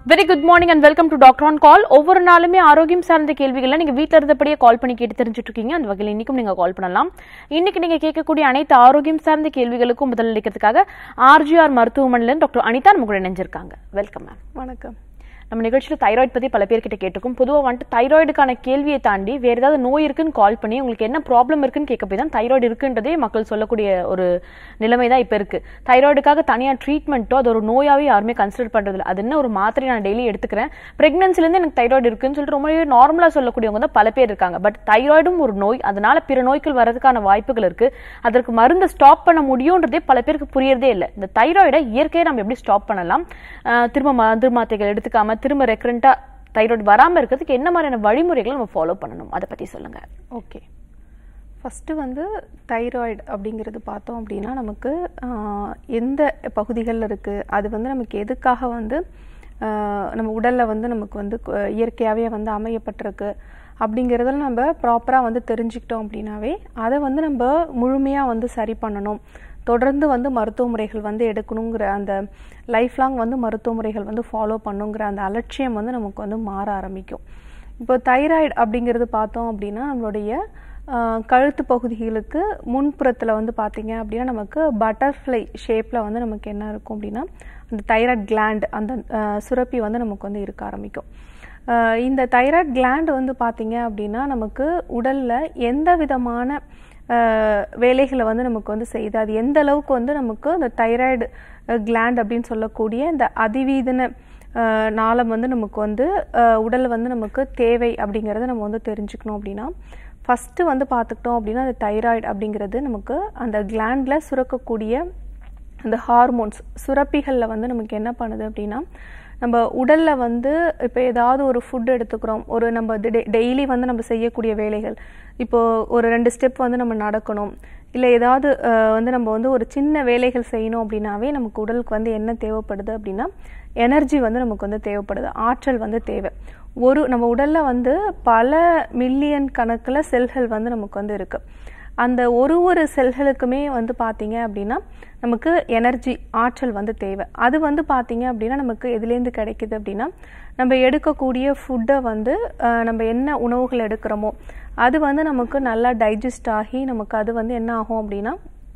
Very good morning and welcome to doctor on call ஒவ்வொரு நாளுமே ஆரோக்கியம் சார்ந்த கேள்விகளை நீங்க வீட்ல இருந்தபடியே கால் பண்ணி கேட்டு தெரிஞ்சுட்டு இருக்கீங்க அந்த வகையில் இன்னைக்கும் நீங்க கால் பண்ணலாம் இன்னைக்கு நீங்க கேட்கக்கூடிய அனைத்து ஆரோக்கியம் சார்ந்த கேள்விகளுக்கும் முதல் அளிக்கிறதுக்காக ஆர்ஜிஆர் மருத்துவமனையில இருந்து டாக்டர் அனிதா நம்ம கூட இணைஞ்சிருக்காங்க வெல்கம் மேம் வணக்கம் நம்ம நிகழ்ச்சியில் தைராய்டு பத்தி பல பேர்கிட்ட கேட்டிருக்கோம் பொதுவா வந்துட்டு தைராய்டுக்கான கேள்வியை தாண்டி வேற ஏதாவது நோய் இருக்குன்னு கால் பண்ணி உங்களுக்கு என்ன ப்ராப்ளம் இருக்குன்னு கேட்க போய் தான் தைராய்டு இருக்குன்றதே மக்கள் சொல்லக்கூடிய ஒரு நிலைமை தான் இப்போ இருக்கு தைராய்டுக்காக தனியா ட்ரீட்மெண்ட்டோ அது ஒரு நோயாவே யாருமே கன்சிடர் பண்றது இல்ல அது என்ன ஒரு மாத்திரை நான் டெய்லி எடுத்துக்கிறேன் pregnancy-ல இருந்து எனக்கு தைராய்டு இருக்குன்னு சொல்லிட்டு ரொம்பவே நார்மலா சொல்லக்கூடியவங்க தான் பல பேர் இருக்காங்க பட் தைராய்டும் ஒரு நோய் அதனால பிற நோய்கள் வரதுக்கான வாய்ப்புகள் இருக்கு அதற்கு மருந்து ஸ்டாப் பண்ண முடியும்ன்றதே பல பேருக்கு புரியறதே இல்லை இந்த தைராய்டை இயற்கையை நம்ம எப்படி ஸ்டாப் பண்ணலாம் அஹ் திரும்ப மருந்து மாத்திரைகள் எடுத்துக்காம திரும்ப ரெக்கரண்டா தைராய்டு வராம இருக்கிறதுக்கு என்ன மாதிரியான வழிமுறைகளை நம்ம ஃபாலோ பண்ணணும் அதை பத்தி சொல்லுங்க ஓகே ஃபஸ்ட்டு வந்து தைராய்டு அப்படிங்கிறது பார்த்தோம் அப்படின்னா நமக்கு ஆஹ், எந்த பகுதிகளில் இருக்குது அது வந்து நமக்கு எதுக்காக வந்து ஆஹ், நம்ம உடலில் வந்து நமக்கு வந்து கு- இயற்கையாகவே வந்து அமையப்பட்டிருக்கு அப்படிங்கிறதுல நம்ம ப்ராப்பராக வந்து தெரிஞ்சுக்கிட்டோம் அப்படின்னாவே அதை வந்து நம்ம முழுமையாக வந்து சரி பண்ணணும் தொடர்ந்து வந்து மருத்துவ முறைகள் வந்து எடுக்கணுங்கிற அந்த லைஃப் லாங் வந்து மருத்துவ முறைகள் வந்து ஃபாலோ பண்ணுங்கிற அந்த அலட்சியம் வந்து நமக்கு வந்து மாற ஆரம்பிக்கும் இப்போ தைராய்டு அப்படிங்கிறது பார்த்தோம் அப்படின்னா நம்மளுடைய ஆஹ், கழுத்து பகுதிகளுக்கு முன்புறத்தில் வந்து பார்த்தீங்க அப்படின்னா நமக்கு பட்டர்ஃப்ளை ஷேப்பில் வந்து நமக்கு என்ன இருக்கும் அப்படின்னா அந்த தைராய்டு கிளாண்ட் அந்த ஆஹ், சுரப்பி வந்து நமக்கு வந்து இருக்க ஆரம்பிக்கும் ஆஹ், இந்த தைராய்டு கிளாண்ட் வந்து பார்த்தீங்க அப்படின்னா நமக்கு உடலில் எந்த விதமான ஆஹ், வேலைகளை வந்து நமக்கு வந்து செய்யுது அது எந்த அளவுக்கு வந்து நமக்கு அந்த தைராய்டு கிளாண்ட் அப்படின்னு சொல்லக்கூடிய இந்த அதிவீதன ஆஹ், நாளம் வந்து நமக்கு வந்து ஆஹ், உடல்ல வந்து நமக்கு தேவை அப்படிங்கிறத நம்ம வந்து தெரிஞ்சுக்கணும் அப்படின்னா ஃபஸ்ட்டு வந்து பார்த்துக்கிட்டோம் அப்படின்னா அந்த தைராய்டு அப்படிங்கிறது நமக்கு அந்த கிளாண்டில் சுரக்கக்கூடிய அந்த ஹார்மோன்ஸ் சுரப்பிகளில் வந்து நமக்கு என்ன பண்ணுது அப்படின்னா நம்ம உடலில் வந்து இப்போ ஏதாவது ஒரு ஃபுட் எடுத்துக்கிறோம் ஒரு நம்ம டெய்லி வந்து நம்ம செய்யக்கூடிய வேலைகள் இப்போ ஒரு ரெண்டு ஸ்டெப் வந்து நம்ம நடக்கணும் இல்லை ஏதாவது அஹ், வந்து நம்ம வந்து ஒரு சின்ன வேலைகள் செய்யணும் அப்படின்னாவே நமக்கு உடலுக்கு வந்து என்ன தேவைப்படுது அப்படின்னா எனர்ஜி வந்து நமக்கு வந்து தேவைப்படுது ஆற்றல் வந்து தேவை ஒரு நம்ம உடல்ல வந்து பல மில்லியன் கணக்கில் செல்கள் வந்து நமக்கு வந்து இருக்கு அந்த ஒரு ஒரு செல்களுக்குமே வந்து பார்த்தீங்க அப்படின்னா நமக்கு எனர்ஜி ஆற்றல் வந்து தேவை அது வந்து பார்த்தீங்க அப்படின்னா நமக்கு எதுலேருந்து கிடைக்குது அப்படின்னா நம்ம எடுக்கக்கூடிய ஃபுட்டை வந்து அஹ், நம்ம என்ன உணவுகள் எடுக்கிறோமோ அது வந்து நமக்கு நல்லா டைஜஸ்ட் ஆகி நமக்கு அது வந்து என்ன ஆகும் அப்படின்னா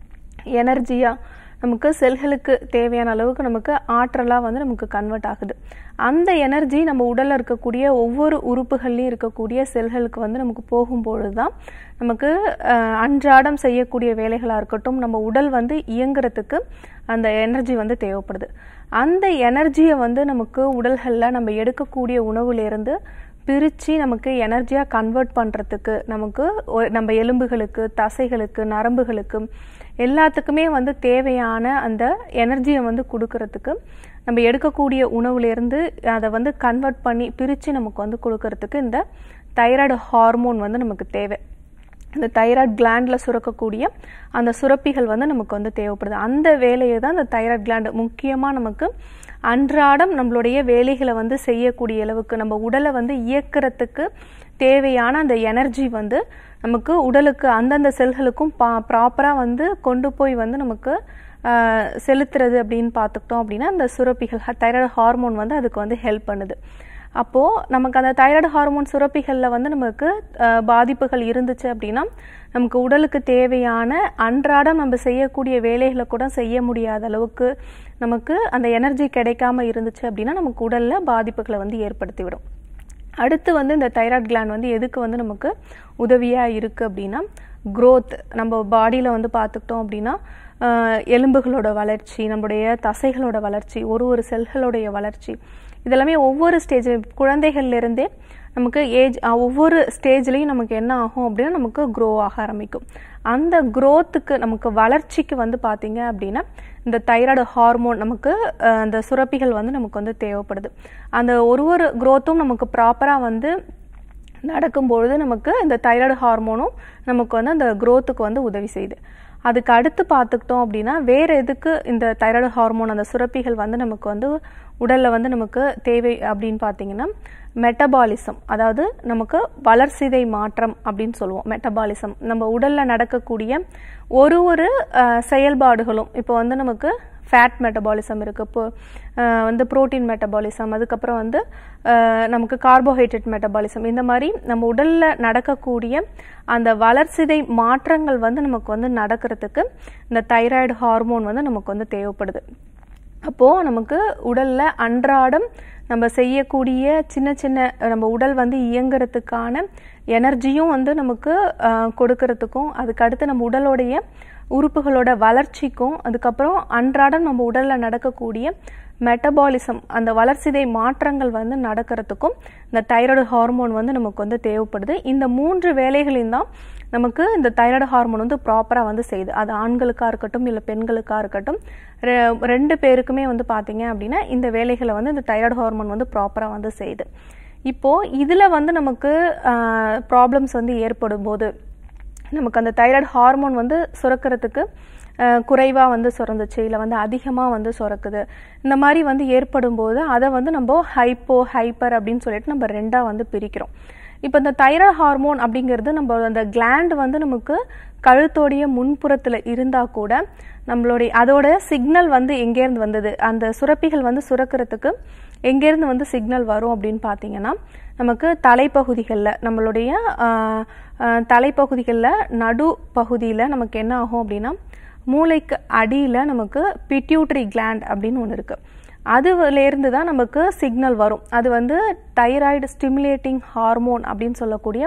எனர்ஜியாக நமக்கு செல்களுக்கு தேவையான அளவுக்கு நமக்கு ஆற்றலாக வந்து நமக்கு கன்வெர்ட் ஆகுது அந்த எனர்ஜி நம்ம உடலில் இருக்கக்கூடிய ஒவ்வொரு உறுப்புகள்லையும் இருக்கக்கூடிய செல்களுக்கு வந்து நமக்கு போகும்பொழுது தான் நமக்கு அஹ், அன்றாடம் செய்யக்கூடிய வேலைகளாக இருக்கட்டும் நம்ம உடல் வந்து இயங்குறதுக்கு அந்த எனர்ஜி வந்து தேவைப்படுது அந்த எனர்ஜியை வந்து நமக்கு உடல்களில் நம்ம எடுக்கக்கூடிய உணவுலேருந்து பிரித்து நமக்கு எனர்ஜியாக கன்வெர்ட் பண்ணுறதுக்கு நமக்கு ஒ- நம்ம எலும்புகளுக்கு தசைகளுக்கு நரம்புகளுக்கு எல்லாத்துக்குமே வந்து தேவையான அந்த எனர்ஜியை வந்து கொடுக்கறதுக்கு நம்ம எடுக்கக்கூடிய உணவுலேருந்து அதை வந்து கன்வெர்ட் பண்ணி பிரித்து நமக்கு வந்து கொடுக்கறதுக்கு இந்த தைராய்டு ஹார்மோன் வந்து நமக்கு தேவை இந்த தைராய்டு கிளாண்டில் சுரக்கக்கூடிய அந்த சுரப்பிகள் வந்து நமக்கு வந்து தேவைப்படுது அந்த வேலையை தான் இந்த தைராய்டு கிளாண்ட் முக்கியமாக நமக்கு அன்றாடம் நம்மளுடைய வேலைகளை வந்து செய்யக்கூடிய அளவுக்கு நம்ம உடலை வந்து இயக்கிறதுக்கு தேவையான அந்த எனர்ஜி வந்து நமக்கு உடலுக்கு அந்தந்த செல்களுக்கும் பா ப்ராப்பராக வந்து கொண்டு போய் வந்து நமக்கு ஆஹ், செலுத்துறது அப்படின்னு பார்த்துக்கிட்டோம் அப்படின்னா அந்த சுரப்பிகள் தைராய்டு ஹார்மோன் வந்து அதுக்கு வந்து ஹெல்ப் பண்ணுது அப்போது நமக்கு அந்த தைராய்டு ஹார்மோன் சுரப்பிகளில் வந்து நமக்கு அஹ், பாதிப்புகள் இருந்துச்சு அப்படின்னா நமக்கு உடலுக்கு தேவையான அன்றாடம் நம்ம செய்யக்கூடிய வேலைகளை கூட செய்ய முடியாத அளவுக்கு நமக்கு அந்த எனர்ஜி கிடைக்காம இருந்துச்சு அப்படின்னா நமக்கு உடலில் பாதிப்புகளை வந்து ஏற்படுத்திவிடும் அடுத்து வந்து இந்த தைராய்டு கிளாண்ட் வந்து எதுக்கு வந்து நமக்கு உதவியாக இருக்குது அப்படின்னா growth நம்ம பாடியில் வந்து பார்த்துக்கிட்டோம் அப்படின்னா ஆஹ், எலும்புகளோட வளர்ச்சி நம்முடைய தசைகளோட வளர்ச்சி ஒரு ஒரு செல்களுடைய வளர்ச்சி இதெல்லாமே ஒவ்வொரு ஸ்டேஜ் குழந்தைகள்லேருந்தே நமக்கு ஏஜ் ஒவ்வொரு ஸ்டேஜ்லேயும் நமக்கு என்ன ஆகும் அப்படின்னா நமக்கு க்ரோ ஆக ஆரம்பிக்கும் அந்த growth-க்கு நமக்கு வளர்ச்சிக்கு வந்து பார்த்தீங்க அப்படின்னா இந்த தைராய்டு ஹார்மோன் நமக்கு அஹ், அந்த சுரப்பிகள் வந்து நமக்கு வந்து தேவைப்படுது அந்த ஒரு ஒரு growth-உம் நமக்கு ப்ராப்பராக வந்து நடக்கும்பொழுது நமக்கு இந்த தைராய்டு ஹார்மோனும் நமக்கு வந்து அந்த growth-க்கு வந்து உதவி செய்யுது அதுக்கு அடுத்து பார்த்துக்கிட்டோம் அப்படின்னா வேற எதுக்கு இந்த தைராய்டு ஹார்மோன் அந்த சுரப்பிகள் வந்து நமக்கு வந்து உடல்ல வந்து நமக்கு தேவை அப்படின்னு பார்த்தீங்கன்னா மெட்டபாலிசம் அதாவது நமக்கு வளர்சிதை மாற்றம் அப்படின்னு சொல்லுவோம் மெட்டபாலிசம் நம்ம உடல்ல நடக்கக்கூடிய ஒரு ஒரு அஹ், செயல்பாடுகளும் இப்போ வந்து நமக்கு ஃபேட் மெட்டபாலிசம் இருக்குது இப்போ அஹ், வந்து புரோட்டீன் மெட்டபாலிசம் அதுக்கப்புறம் வந்து அஹ், நமக்கு கார்போஹைட்ரேட் மெட்டபாலிசம் இந்த மாதிரி நம்ம உடலில் நடக்கக்கூடிய அந்த வளர்சிதை மாற்றங்கள் வந்து நமக்கு வந்து நடக்கிறதுக்கு இந்த தைராய்டு ஹார்மோன் வந்து நமக்கு வந்து தேவைப்படுது அப்போது நமக்கு உடலில் அன்றாடம் நம்ம செய்யக்கூடிய சின்ன சின்ன நம்ம உடல் வந்து இயங்குறதுக்கான எனர்ஜியும் வந்து நமக்கு ஆஹ், கொடுக்கறதுக்கும் அதுக்கு அடுத்து நம்ம உடலுடைய உறுப்புகளோட வளர்ச்சிக்கும் அதுக்கப்புறம் அன்றாடம் நம்ம உடலில் நடக்கக்கூடிய மெட்டபாலிசம் அந்த வளர்சிதை மாற்றங்கள் வந்து நடக்கிறதுக்கும் இந்த தைராய்டு ஹார்மோன் வந்து நமக்கு வந்து தேவைப்படுது இந்த மூன்று வேலைகளையும் தான் நமக்கு இந்த தைராய்டு ஹார்மோன் வந்து ப்ராப்பராக வந்து செய்யுது அது ஆண்களுக்காக இருக்கட்டும் இல்லை பெண்களுக்காக இருக்கட்டும் ரெ- ரெண்டு பேருக்குமே வந்து பார்த்தீங்க அப்படின்னா இந்த வேலைகளை வந்து இந்த தைராய்டு ஹார்மோன் வந்து ப்ராப்பராக வந்து செய்யுது இப்போது இதில் வந்து நமக்கு ப்ராப்ளம்ஸ் வந்து ஏற்படும் போது நமக்கு அந்த தைராய்டு ஹார்மோன் வந்து சுரக்கிறதுக்கு குறைவாக வந்து சுரந்துச்சு இல்லை வந்து அதிகமாக வந்து சுரக்குது இந்த மாதிரி வந்து ஏற்படும் போது அதை வந்து நம்ம ஹைப்போ ஹைப்பர் அப்படின்னு சொல்லிட்டு நம்ம ரெண்டாக வந்து பிரிக்கிறோம் இப்போ இந்த தைராய்டு ஹார்மோன் அப்படிங்கிறது நம்ம அந்த கிளாண்ட் வந்து நமக்கு கழுத்தோடைய முன்புறத்தில் இருந்தால் கூட நம்மளுடைய அதோட சிக்னல் வந்து எங்கேருந்து வந்தது அந்த சுரப்பிகள் வந்து சுரக்கிறதுக்கு எங்கேருந்து வந்து சிக்னல் வரும் அப்படின்னு பார்த்தீங்கன்னா நமக்கு தலைப்பகுதிகளில் நம்மளுடைய ஆஹ், ஆஹ், தலைப்பகுதிகளில் நடு பகுதியில் நமக்கு என்ன ஆகும் அப்படின்னா மூளைக்கு அடியில் நமக்கு பிட்யூட்ரி கிளாண்ட் அப்படின்னு ஒன்று இருக்குது அதுலேருந்து தான் நமக்கு சிக்னல் வரும் அது வந்து தைராய்டு ஸ்டிமுலேட்டிங் ஹார்மோன் அப்படின்னு சொல்லக்கூடிய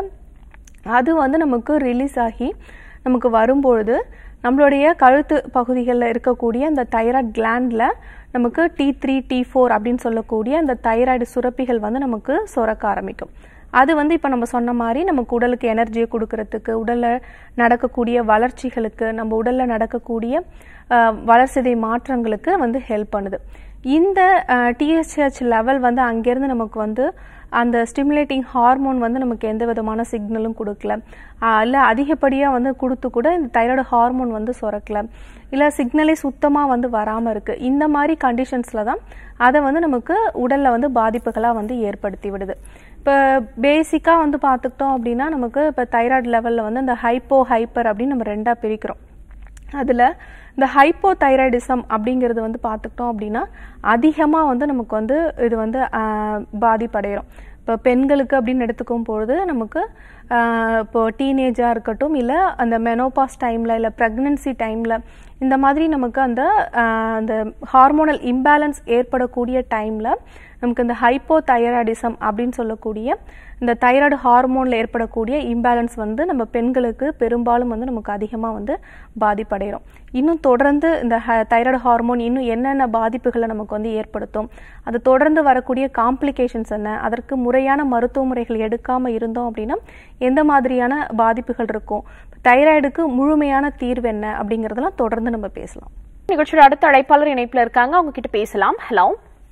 அது வந்து நமக்கு ரிலீஸ் ஆகி நமக்கு வரும்பொழுது நம்மளுடைய கழுத்து பகுதிகளில் இருக்கக்கூடிய அந்த தைராய்டு கிளாண்டில் நமக்கு டி த்ரீ டி ஃபோர் அப்படின்னு சொல்லக்கூடிய அந்த தைராய்டு சுரப்பிகள் வந்து நமக்கு சுரக்க ஆரம்பிக்கும் அது வந்து இப்போ நம்ம சொன்ன மாதிரி நமக்கு உடலுக்கு எனர்ஜியை கொடுக்கறதுக்கு உடலில் நடக்கக்கூடிய வளர்ச்சிகளுக்கு நம்ம உடலில் நடக்கக்கூடிய அஹ், வளர்சிதை மாற்றங்களுக்கு வந்து ஹெல்ப் பண்ணுது இந்த டிஎஸ்ஹெச் லெவல் வந்து அங்கேருந்து நமக்கு வந்து அந்த ஸ்டிமுலேட்டிங் ஹார்மோன் வந்து நமக்கு எந்த விதமான சிக்னலும் கொடுக்கல இல்லை அதிகப்படியாக வந்து கொடுத்து கூட இந்த தைராய்டு ஹார்மோன் வந்து சுரக்கல இல்லை சிக்னலே சுத்தமாக வந்து வராமல் இருக்குது இந்த மாதிரி கண்டிஷன்ஸில் தான் அதை வந்து நமக்கு உடலில் வந்து பாதிப்புகளாக வந்து ஏற்படுத்தி விடுது இப்போ பேசிக்காக வந்து பார்த்துக்கிட்டோம் அப்படின்னா நமக்கு இப்போ தைராய்டு லெவலில் வந்து இந்த ஹைப்போ ஹைப்பர் அப்படின்னு நம்ம ரெண்டாக பிரிக்கிறோம் அதில் இந்த ஹைப்போதைராய்டிசம் அப்படிங்கிறது வந்து பார்த்துக்கிட்டோம் அப்படின்னா அதிகமாக வந்து நமக்கு வந்து இது வந்து ஆஹ், பாதிப்படைகிறோம் இப்போ பெண்களுக்கு அப்படின்னு எடுத்துக்கும் பொழுது நமக்கு ஆஹ், இப்போ டீனேஜாக இருக்கட்டும் இல்லை அந்த மெனோபாஸ் டைமில் இல்லை ப்ரெக்னன்சி டைமில் இந்த மாதிரி நமக்கு அந்த ஆஹ், அந்த ஹார்மோனல் இம்பேலன்ஸ் ஏற்படக்கூடிய டைமில் நமக்கு இந்த ஹைப்போதைராய்டிசம் அப்படின்னு சொல்லக்கூடிய இந்த தைராய்டு ஹார்மோனில் ஏற்படக்கூடிய இம்பேலன்ஸ் வந்து நம்ம பெண்களுக்கு பெரும்பாலும் வந்து நமக்கு அதிகமாக வந்து பாதிப்படைகிறோம் இன்னும் தொடர்ந்து இந்த தைராய்டு ஹார்மோன் இன்னும் என்னென்ன பாதிப்புகளை நமக்கு வந்து ஏற்படுத்தும் அது தொடர்ந்து வரக்கூடிய காம்ப்ளிகேஷன்ஸ் என்ன அதற்கு முறையான மருத்துவ முறைகள் எடுக்காமல் இருந்தோம் அப்படின்னா எந்த மாதிரியான பாதிப்புகள் இருக்கும் தைராய்டுக்கு முழுமையான தீர்வு என்ன அப்படிங்கிறதெல்லாம் தொடர்ந்து நம்ம பேசலாம் நிகழ்ச்சியோட அடுத்த அழைப்பாளர் இணைப்புல இருக்காங்க அவங்க கிட்ட பேசலாம் ஹலோ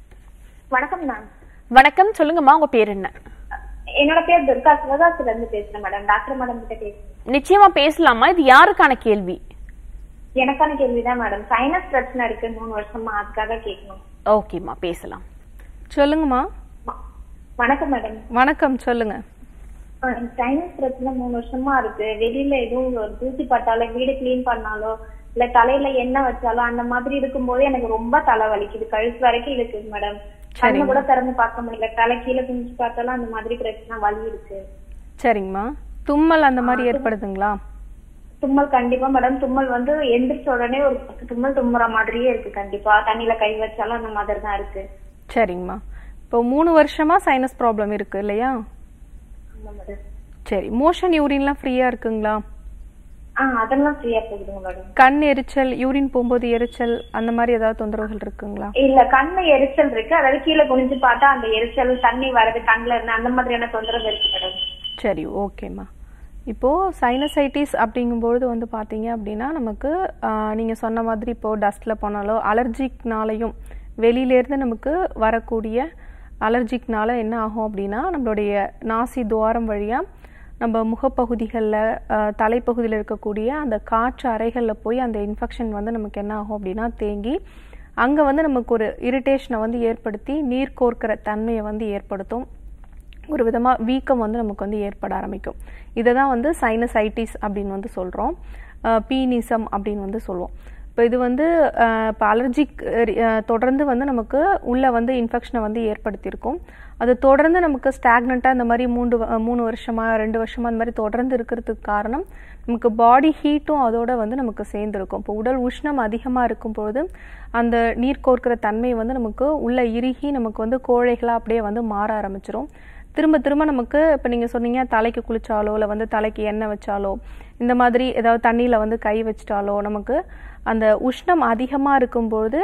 வணக்கம் மேம் வணக்கம் சொல்லுங்கம்மா உங்க பேர் என்ன என்னோட பேர் துர்கா சிவகாசில இருந்து பேசுறேன் மேடம் டாக்டர் மேடம் கிட்ட பேசுறேன் நிச்சயமா பேசலாமா இது யாருக்கான கேள்வி எனக்கான கேள்விதான் மேடம் சைனஸ் பிரச்சனை இருக்கு மூணு வருஷமா அதுக்காக கேட்கணும் ஓகேம்மா பேசலாம் சொல்லுங்கம்மா வ- வணக்கம் மேடம் வணக்கம் சொல்லுங்க சைனஸ் பிரச்சனை மூணு வருஷமா இருக்கு வெளியில எதுவும் ஒரு தூசி பட்டாலோ வீடு கிளீன் பண்ணாலோ இல்ல தலையில எண்ணெய் வச்சாலோ அந்த மாதிரி இருக்கும்போது எனக்கு ரொம்ப தலை வலிக்குது கழுத்து வரைக்கும் இருக்குது மேடம் கண்ணு கூட திறந்து பார்க்க முடியல தலை கீழே குனிஞ்சு பார்த்தாலும் அந்த மாதிரி பிரச்சனை வலி இருக்கு சரிங்கம்மா தும்மல் அந்த மாதிரி ஏற்படுதுங்களா தும்மல் கண்டிப்பா மேடம் தும்மல் வந்து எந்திரிச்ச உடனே ஒரு பத்து தும்மல் தும்முற மாதிரியே இருக்கு கண்டிப்பா தண்ணியில கை வச்சாலும் அந்த மாதிரி தான் இருக்கு சரிங்கம்மா இப்போ மூணு வருஷமா சைனஸ் ப்ராப்ளம் இருக்கு இல்லையா ஆமா மேடம் சரி மோஷன் யூரின்லாம் ஃப்ரீயா இருக்குங்களா ஆ அதெல்லாம் ஃப்ரீயா போகுதுங்க மேடம் கண் எரிச்சல் யூரின் போகும்போது எரிச்சல் அந்த மாதிரி ஏதாவது தொந்தரவுகள் இருக்குங்களா இல்ல கண்ணு எரிச்சல் இருக்கு அதாவது கீழே குனிஞ்சு பார்த்தா அந்த எரிச்சல் தண்ணி வரது கண்ணுல இருந்து அந்த மாதிரியான தொந்தரவு இருக்கு மேடம் சரி ஓகேம்மா இப்போது சைனசைட்டிஸ் அப்படிங்கும்பொழுது வந்து பார்த்தீங்க அப்படின்னா நமக்கு நீங்கள் சொன்ன மாதிரி இப்போது டஸ்ட்டில் போனாலோ அலர்ஜிக்னாலையும் வெளியிலேருந்து நமக்கு வரக்கூடிய அலர்ஜிக்னால என்ன ஆகும் அப்படின்னா நம்மளுடைய நாசி துவாரம் வழியாக நம்ம முகப்பகுதிகளில் தலைப்பகுதியில் இருக்கக்கூடிய அந்த காற்று அறைகளில் போய் அந்த இன்ஃபெக்ஷன் வந்து நமக்கு என்ன ஆகும் அப்படின்னா தேங்கி அங்கே வந்து நமக்கு ஒரு இரிட்டேஷனை வந்து ஏற்படுத்தி நீர் கோர்க்கிற தன்மையை வந்து ஏற்படுத்தும் ஒரு விதமாக வீக்கம் வந்து நமக்கு வந்து ஏற்பட ஆரம்பிக்கும் இதை தான் வந்து சைனசைட்டிஸ் அப்படின்னு வந்து சொல்கிறோம் பீனிசம் அப்படின்னு வந்து சொல்லுவோம் இப்போ இது வந்து இப்போ அலர்ஜிக் தொடர்ந்து வந்து நமக்கு உள்ள வந்து இன்ஃபெக்ஷனை வந்து ஏற்படுத்தியிருக்கும் அது தொடர்ந்து நமக்கு ஸ்டாக்னண்ட்டாக இந்த மாதிரி மூன்று வ- மூணு வருஷமா ரெண்டு வருஷமா அந்த மாதிரி தொடர்ந்து இருக்கிறதுக்கு காரணம் நமக்கு பாடி ஹீட்டும் அதோட வந்து நமக்கு சேர்ந்துருக்கும் இப்போ உடல் உஷ்ணம் அதிகமாக இருக்கும் பொழுது அந்த நீர் கோர்க்கிற தன்மை வந்து நமக்கு உள்ள இறுகி நமக்கு வந்து கோழைகளாக அப்படியே வந்து மாற ஆரம்பிச்சிரும் திரும்ப திரும்ப நமக்கு இப்போ நீங்கள் சொன்னீங்க தலைக்கு குளிச்சாலோ இல்லை வந்து தலைக்கு எண்ணெய் வச்சாலோ இந்த மாதிரி ஏதாவது தண்ணியில் வந்து கை வச்சிட்டாலோ நமக்கு அந்த உஷ்ணம் அதிகமாக இருக்கும்பொழுது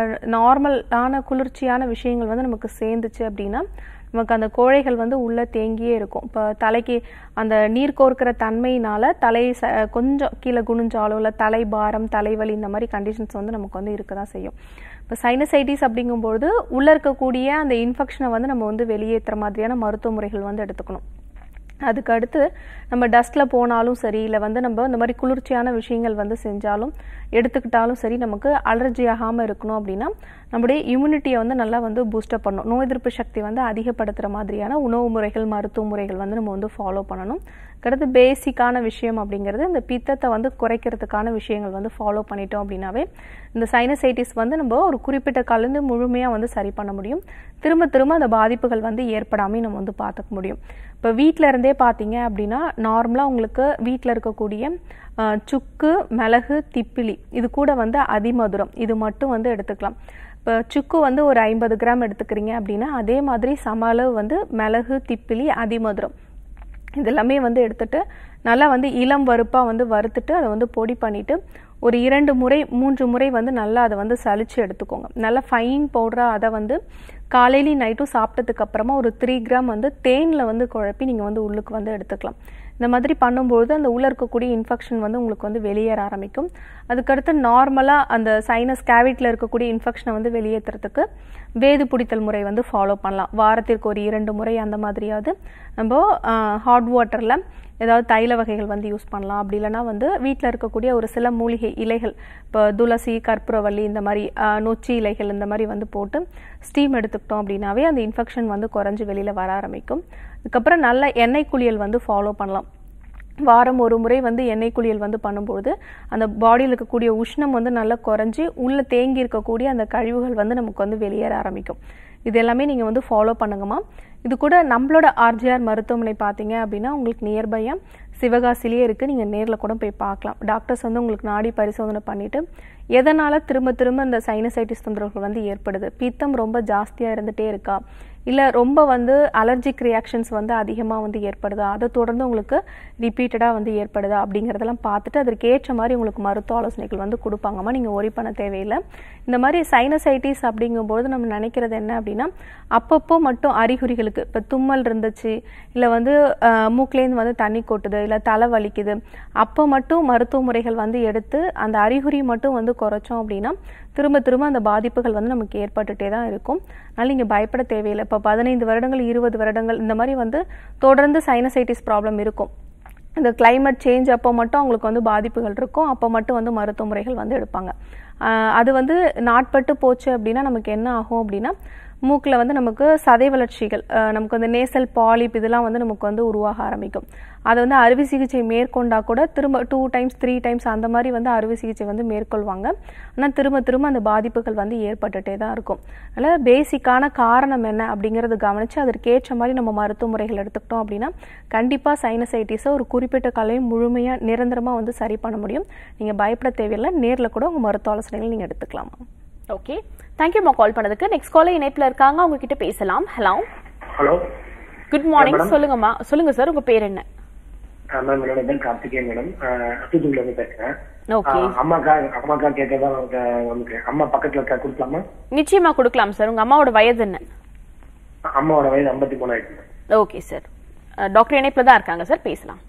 நார்மலான குளிர்ச்சியான விஷயங்கள் வந்து நமக்கு சேர்ந்துச்சு அப்படின்னா நமக்கு அந்த கோழைகள் வந்து உள்ள தேங்கியே இருக்கும் இப்போ தலைக்கு அந்த நீர் கோர்க்கிற தன்மையினால தலை ச கொஞ்சம் கீழே குனிஞ்சாலோ இல்லை தலை பாரம் தலைவலி இந்த மாதிரி கண்டிஷன்ஸ் வந்து நமக்கு வந்து இருக்க தான் செய்யும் இப்போ சைனசைட்டிஸ் அப்படிங்கும்பொழுது உள்ள இருக்கக்கூடிய அந்த இன்ஃபெக்ஷனை வந்து நம்ம வந்து வெளியேற்றுற மாதிரியான மருத்துவ முறைகள் வந்து எடுத்துக்கணும் அதுக்கு அடுத்து நம்ம டஸ்ட்டில் போனாலும் சரி இல்லை வந்து நம்ம இந்த மாதிரி குளிர்ச்சியான விஷயங்கள் வந்து செஞ்சாலும் எடுத்துக்கிட்டாலும் சரி நமக்கு அலர்ஜி ஆகாமல் இருக்கணும் அப்படின்னா நம்முடைய இம்யூனிட்டியை வந்து நல்லா வந்து பூஸ்டப் பண்ணணும் நோய் எதிர்ப்பு சக்தி வந்து அதிகப்படுத்துகிற மாதிரியான உணவு முறைகள் மருத்துவ முறைகள் வந்து நம்ம வந்து ஃபாலோ பண்ணணும் அடுத்து பேசிக்கான விஷயம் அப்படிங்கிறது இந்த பித்தத்தை வந்து குறைக்கிறதுக்கான விஷயங்கள் வந்து ஃபாலோ பண்ணிட்டோம் அப்படின்னாவே இந்த சைனசைட்டிஸ் வந்து நம்ம ஒரு குறிப்பிட்ட காலேருந்து முழுமையாக வந்து சரி பண்ண முடியும் திரும்ப திரும்ப அந்த பாதிப்புகள் வந்து ஏற்படாமல் நம்ம வந்து பார்த்துக்க முடியும் இப்போ வீட்டில் இருந்தே பார்த்தீங்க அப்படின்னா நார்மலாக உங்களுக்கு வீட்டில் இருக்கக்கூடிய அஹ், சுக்கு மிளகு திப்பிலி இது கூட வந்து அதிமதுரம் இது மட்டும் வந்து எடுத்துக்கலாம் இப்போ சுக்கு வந்து ஒரு ஐம்பது கிராம் எடுத்துக்கிறீங்க அப்படின்னா அதே மாதிரி சம அளவு வந்து மிளகு திப்பிலி அதிமதுரம் இது எல்லாமே வந்து எடுத்துட்டு நல்லா வந்து இளம் வறுப்பாக வந்து வறுத்துட்டு அதை வந்து பொடி பண்ணிட்டு ஒரு இரண்டு முறை மூன்று முறை வந்து நல்லா அதை வந்து சலிச்சு எடுத்துக்கோங்க நல்லா ஃபைன் பவுடராக அதை வந்து காலையிலையும் நைட்டும் சாப்பிட்டதுக்கு அப்புறமா ஒரு த்ரீ கிராம் வந்து தேனில் வந்து குழப்பி நீங்கள் வந்து உள்ளுக்கு வந்து எடுத்துக்கலாம் இந்த மாதிரி பண்ணும்பொழுது அந்த உள்ள இருக்கக்கூடிய இன்ஃபெக்ஷன் வந்து உங்களுக்கு வந்து வெளியேற ஆரம்பிக்கும் அதுக்கடுத்து நார்மலாக அந்த சைனஸ் கேவிட்டியில் இருக்கக்கூடிய இன்ஃபெக்ஷனை வந்து வெளியேற்றுறதுக்கு வேது பிடித்தல் முறை வந்து ஃபாலோ பண்ணலாம் வாரத்திற்கு ஒரு இரண்டு முறை அந்த மாதிரியாவது நம்ம ஹாட் வாட்டரில் ஏதாவது தைல வகைகள் வந்து யூஸ் பண்ணலாம் அப்படி இல்லைன்னா வந்து வீட்டில் இருக்கக்கூடிய ஒரு சில மூலிகை இலைகள் இப்போ துளசி கற்பூரவள்ளி இந்த மாதிரி ஆஹ், நொச்சி இலைகள் இந்த மாதிரி வந்து போட்டு ஸ்டீம் எடுத்துக்கிட்டோம் அப்படின்னாவே அந்த இன்ஃபெக்ஷன் வந்து குறைஞ்சு வெளியில் வர ஆரம்பிக்கும் அதுக்கப்புறம் நல்ல எண்ணெய் குளியல் வந்து ஃபாலோ பண்ணலாம் வாரம் ஒரு முறை வந்து எண்ணெய் குளியல் வந்து பண்ணும்போது அந்த பாடியில் இருக்கக்கூடிய உஷ்ணம் வந்து நல்லா குறைஞ்சி உள்ள தேங்கி இருக்கக்கூடிய அந்த கழிவுகள் வந்து நமக்கு வந்து வெளியேற ஆரம்பிக்கும் இது எல்லாமே நீங்கள் வந்து ஃபாலோ பண்ணுங்கம்மா இது கூட நம்மளோட ஆர்ஜிஆர் மருத்துவமனை பார்த்தீங்க அப்படின்னா உங்களுக்கு நியர்பையாக சிவகாசிலேயே இருக்குது நீங்கள் நேரில் கூட போய் பார்க்கலாம் டாக்டர்ஸ் வந்து உங்களுக்கு நாடி பரிசோதனை பண்ணிவிட்டு எதனால் திரும்ப திரும்ப இந்த சைனசைட்டிஸ் தொந்தரவுகள் வந்து ஏற்படுது பித்தம் ரொம்ப ஜாஸ்தியாக இருந்துகிட்டே இருக்கா இல்லை ரொம்ப வந்து அலர்ஜிக் ரியாக்ஷன்ஸ் வந்து அதிகமாக வந்து ஏற்படுதா அதை தொடர்ந்து உங்களுக்கு ரிப்பீட்டடாக வந்து ஏற்படுதா அப்படிங்கிறதெல்லாம் பார்த்துட்டு அதற்கு ஏற்ற மாதிரி உங்களுக்கு மருத்துவ ஆலோசனைகள் வந்து கொடுப்பாங்கம்மா நீங்கள் ஒரி பண்ண தேவையில்லை இந்த மாதிரி சைனசைட்டிஸ் அப்படிங்கும்போது நம்ம நினைக்கிறது என்ன அப்படின்னா அப்பப்போ மட்டும் அறிகுறிகளுக்கு இப்போ தும்மல் இருந்துச்சு இல்லை வந்து ஆஹ், மூக்குலேருந்து வந்து தண்ணி கொட்டுது இல்லை தலை வலிக்குது அப்போ மட்டும் மருத்துவ முறைகள் வந்து எடுத்து அந்த அறிகுறி மட்டும் வந்து குறைச்சோம் அப்படின்னா திரும்ப திரும்ப அந்த பாதிப்புகள் வந்து நமக்கு ஏற்பட்டுட்டே தான் இருக்கும் அதனால நீங்கள் பயப்பட தேவையில்லை இப்போ பதினைந்து வருடங்கள் இருபது வருடங்கள் இந்த மாதிரி வந்து தொடர்ந்து சைனசைட்டிஸ் ப்ராப்ளம் இருக்கும் இந்த climate சேஞ்ச் அப்போ மட்டும் அவங்களுக்கு வந்து பாதிப்புகள் இருக்கும் அப்போ மட்டும் வந்து மருத்துவ முறைகள் வந்து எடுப்பாங்க ஆஹ் அது வந்து நாட்பட்டு போச்சு அப்படின்னா நமக்கு என்ன ஆகும் அப்படின்னா மூக்கில் வந்து நமக்கு சதை வளர்ச்சிகள் ஆஹ் நமக்கு வந்து நேசல் பாலிப் இதெல்லாம் வந்து நமக்கு வந்து உருவாக ஆரம்பிக்கும் அதை வந்து அறுவை சிகிச்சை மேற்கொண்டா கூட திரும்ப டூ டைம்ஸ் த்ரீ டைம்ஸ் அந்த மாதிரி வந்து அறுவை சிகிச்சை வந்து மேற்கொள்வாங்க ஆனால் திரும்ப திரும்ப அந்த பாதிப்புகள் வந்து ஏற்பட்டுட்டே தான் இருக்கும் அதனால் பேசிக்கான காரணம் என்ன அப்படிங்கிறத கவனித்து அதற்கேற்ற மாதிரி நம்ம மருத்துவ முறைகள் எடுத்துக்கிட்டோம் அப்படின்னா கண்டிப்பாக சைனசைட்டிஸை ஒரு குறிப்பிட்ட கலையும் முழுமையாக நிரந்தரமாக வந்து சரி பண்ண முடியும் நீங்கள் பயப்பட தேவையில்லை நேரில் கூட உங்கள் மருத்துவ ஆலோசனைகள் நீங்கள் எடுத்துக்கலாமா ஓகே தேங்க்யூம்மா கால் பண்ணதுக்கு நெக்ஸ்ட் காலர் இணைப்புல இருக்காங்க அவங்க கிட்ட பேசலாம் hello hello good morning madam. சொல்லுங்கம்மா சொல்லுங்க சார் உங்க பேர் என்ன மேம் என்னோட பேர் கார்த்திகேயன் மேடம் தூத்துக்குடியில இருந்து பேசுறேன் ஓகே ஆஹ் அம்மாக்கா அம்மாக்கா கேட்கதான் வந்து அம்மா பக்கத்துல இருக்கா கொடுக்கலாமா நிச்சயமா கொடுக்கலாம் சார் உங்க அம்மாவோட வயது என்ன அம்மாவோட வயது ஐம்பத்தி மூணு ஆயிடுச்சு ஓகே சார் டாக்டர் இணைப்புல தான் இருக்காங்க சார் பேசலாம்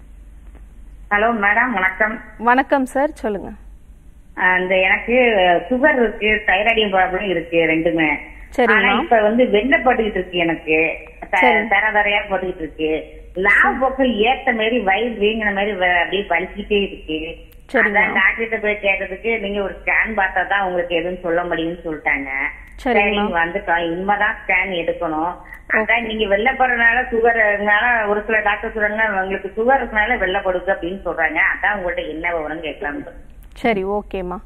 ஹலோ மேடம் வணக்கம் வணக்கம் சார் சொல்லுங்கள் அஹ் இந்த எனக்கு சுகர் இருக்கு தைராய்டு ப்ராப்ளம் இருக்கு ரெண்டுமே சரிம்மா. ஆனா இப்ப வந்து வெள்ளை பட்டுக்கிட்டு இருக்கு எனக்கு த- சரி. தர தரையா போட்டுக்கிட்டு இருக்கு லாப பக்கம் ஏத்த மாதிரி வயிறு வீங்கின மாதிரி வ- அப்படியே வலிக்கிட்டே இருக்கு சரிம்மா. அதான் டாக்டர்கிட்ட போய் கேட்டதுக்கு நீங்க ஒரு ஸ்கேன் பார்த்தா தான் உங்களுக்கு எதுவும் சொல்ல முடியும்னு சொல்லிட்டாங்க சரிம்மா. சரிங்க வந்துட்டோம் இனிமேதான் ஸ்கேன் எடுக்கணும் அதான் நீங்க வெள்ளப்படுறதுனால சுகர்னால ஒரு சில டாக்டர் சொல்றாங்க உங்களுக்கு சுகர் இருக்கனால வெள்ளப்படுது அப்படின்னு சொல்றாங்க அதான் உங்கள்ட்ட என்ன விவரம் கேட்கலாம் சரி ஓகேம்மா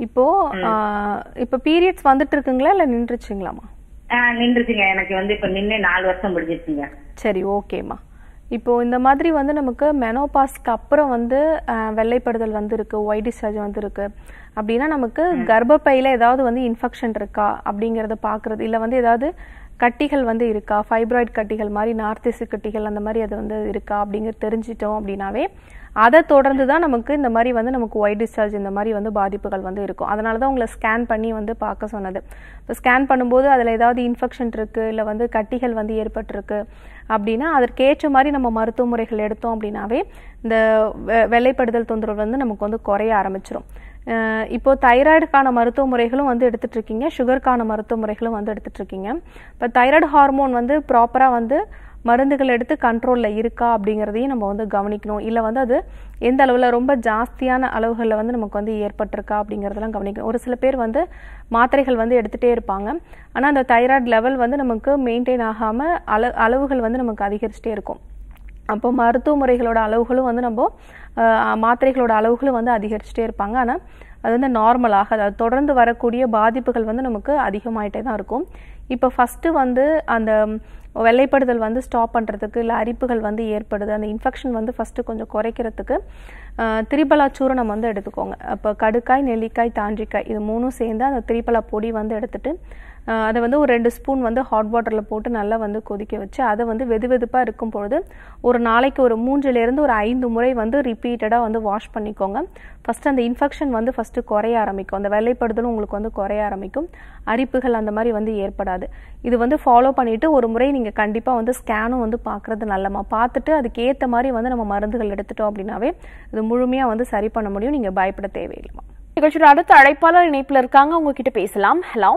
இப்போ ஆஹ், இப்போ பீரியட்ஸ் வந்துட்டு இருக்குங்களா இல்ல நின்றுச்சுங்களாமா ஆஹ் நின்றுச்சுங்க எனக்கு வந்து இப்ப நின்று நாலு வருஷம் முடிஞ்சிருச்சுங்க சரி ஓகேம்மா இப்போ இந்த மாதிரி வந்து நமக்கு மெனோபாஸ்க்கு அப்புறம் வந்து அஹ், வெள்ளைப்படுதல் வந்து இருக்கு ஒயிட் டிஸ்சார்ஜ் வந்து இருக்கு அப்படின்னா நமக்கு கர்ப்பப்பையில ஏதாவது வந்து இன்ஃபெக்ஷன் இருக்கா அப்படிங்கறத பாக்குறது இல்ல வந்து ஏதாவது கட்டிகள் வந்து இருக்கா ஃபைப்ராய்டு கட்டிகள் மாதிரி நார்த்திசு கட்டிகள் அந்த மாதிரி அது வந்து இருக்கா அப்படிங்கிறது தெரிஞ்சிட்டோம் அப்படின்னாவே அதை தொடர்ந்து தான் நமக்கு இந்த மாதிரி வந்து நமக்கு ஒயிட் டிஸ்சார்ஜ் இந்த மாதிரி வந்து பாதிப்புகள் வந்து இருக்கும் அதனால தான் உங்களை ஸ்கேன் பண்ணி வந்து பார்க்க சொன்னது இப்போ ஸ்கேன் பண்ணும்போது அதில் ஏதாவது இன்ஃபெக்ஷன் இருக்குது இல்லை வந்து கட்டிகள் வந்து ஏற்பட்டிருக்கு அப்படின்னா அதற்கேற்ற மாதிரி நம்ம மருத்துவ முறைகள் எடுத்தோம் அப்படின்னாவே இந்த வெ- வெள்ளைப்படுதல் தொந்தரவு வந்து நமக்கு வந்து குறைய ஆரம்பிச்சிரும் அஹ் இப்போ தைராய்டுக்கான மருத்துவ முறைகளும் வந்து எடுத்துட்டு இருக்கீங்க சுகருக்கான மருத்துவ முறைகளும் வந்து எடுத்துட்டு இருக்கீங்க இப்போ தைராய்டு ஹார்மோன் வந்து ப்ராப்பராக வந்து மருந்துகள் எடுத்து கண்ட்ரோலில் இருக்கா அப்படிங்கிறதையும் நம்ம வந்து கவனிக்கணும் இல்லை வந்து அது எந்த அளவில் ரொம்ப ஜாஸ்தியான அளவுகளில் வந்து நமக்கு வந்து ஏற்பட்டிருக்கா அப்படிங்கிறதெல்லாம் கவனிக்கணும் ஒரு சில பேர் வந்து மாத்திரைகள் வந்து எடுத்துகிட்டே இருப்பாங்க ஆனால் அந்த தைராய்டு லெவல் வந்து நமக்கு மெயின்டைன் ஆகாமல் அள அளவுகள் வந்து நமக்கு அதிகரிச்சுட்டே இருக்கும் அப்போ மருத்துவ முறைகளோட அளவுகளும் வந்து நம்ம அஹ், மாத்திரைகளோட அளவுகளும் வந்து அதிகரிச்சுட்டே இருப்பாங்க ஆனால் அது வந்து நார்மலாக அதாவது தொடர்ந்து வரக்கூடிய பாதிப்புகள் வந்து நமக்கு அதிகமாயிட்டே தான் இருக்கும் இப்போ ஃபஸ்ட்டு வந்து அந்த வெள்ளைப்படுதல் வந்து ஸ்டாப் பண்ணுறதுக்கு இல்லை அரிப்புகள் வந்து ஏற்படுது அந்த இன்ஃபெக்ஷன் வந்து ஃபஸ்ட்டு கொஞ்சம் குறைக்கிறதுக்கு அஹ், திரிபலா சூரணம் வந்து எடுத்துக்கோங்க அப்போ கடுக்காய் நெல்லிக்காய் தாண்டிக்காய் இது மூணும் சேர்ந்து அந்த திரிபலா பொடி வந்து எடுத்துட்டு அஹ், அதை வந்து ஒரு ரெண்டு ஸ்பூன் வந்து ஹாட் வாட்டரில் போட்டு நல்லா வந்து கொதிக்க வச்சு அதை வந்து வெது வெதுப்பாக இருக்கும் பொழுது ஒரு நாளைக்கு ஒரு மூன்றுலேருந்து ஒரு ஐந்து முறை வந்து ரிப்பீட்டடாக வந்து வாஷ் பண்ணிக்கோங்க ஃபஸ்ட்டு அந்த இன்ஃபெக்ஷன் வந்து ஃபஸ்ட்டு குறைய ஆரம்பிக்கும் அந்த வெள்ளைப்படுதலும் உங்களுக்கு வந்து குறைய ஆரம்பிக்கும் அரிப்புகள் அந்த மாதிரி வந்து ஏற்படாது இது வந்து ஃபாலோ பண்ணிட்டு ஒரு முறை நீங்கள் கண்டிப்பாக வந்து ஸ்கேனும் வந்து பார்க்குறது நல்லமா பார்த்துட்டு அதுக்கு ஏற்ற மாதிரி வந்து நம்ம மருந்துகள் எடுத்துட்டோம் அப்படின்னாவே இது முழுமையாக வந்து சரி பண்ண முடியும் நீங்கள் பயப்பட தேவையில்லைமா நிகழ்ச்சியோட அடுத்த அழைப்பாளர் இணைப்புல இருக்காங்க உங்ககிட்ட பேசலாம் ஹலோ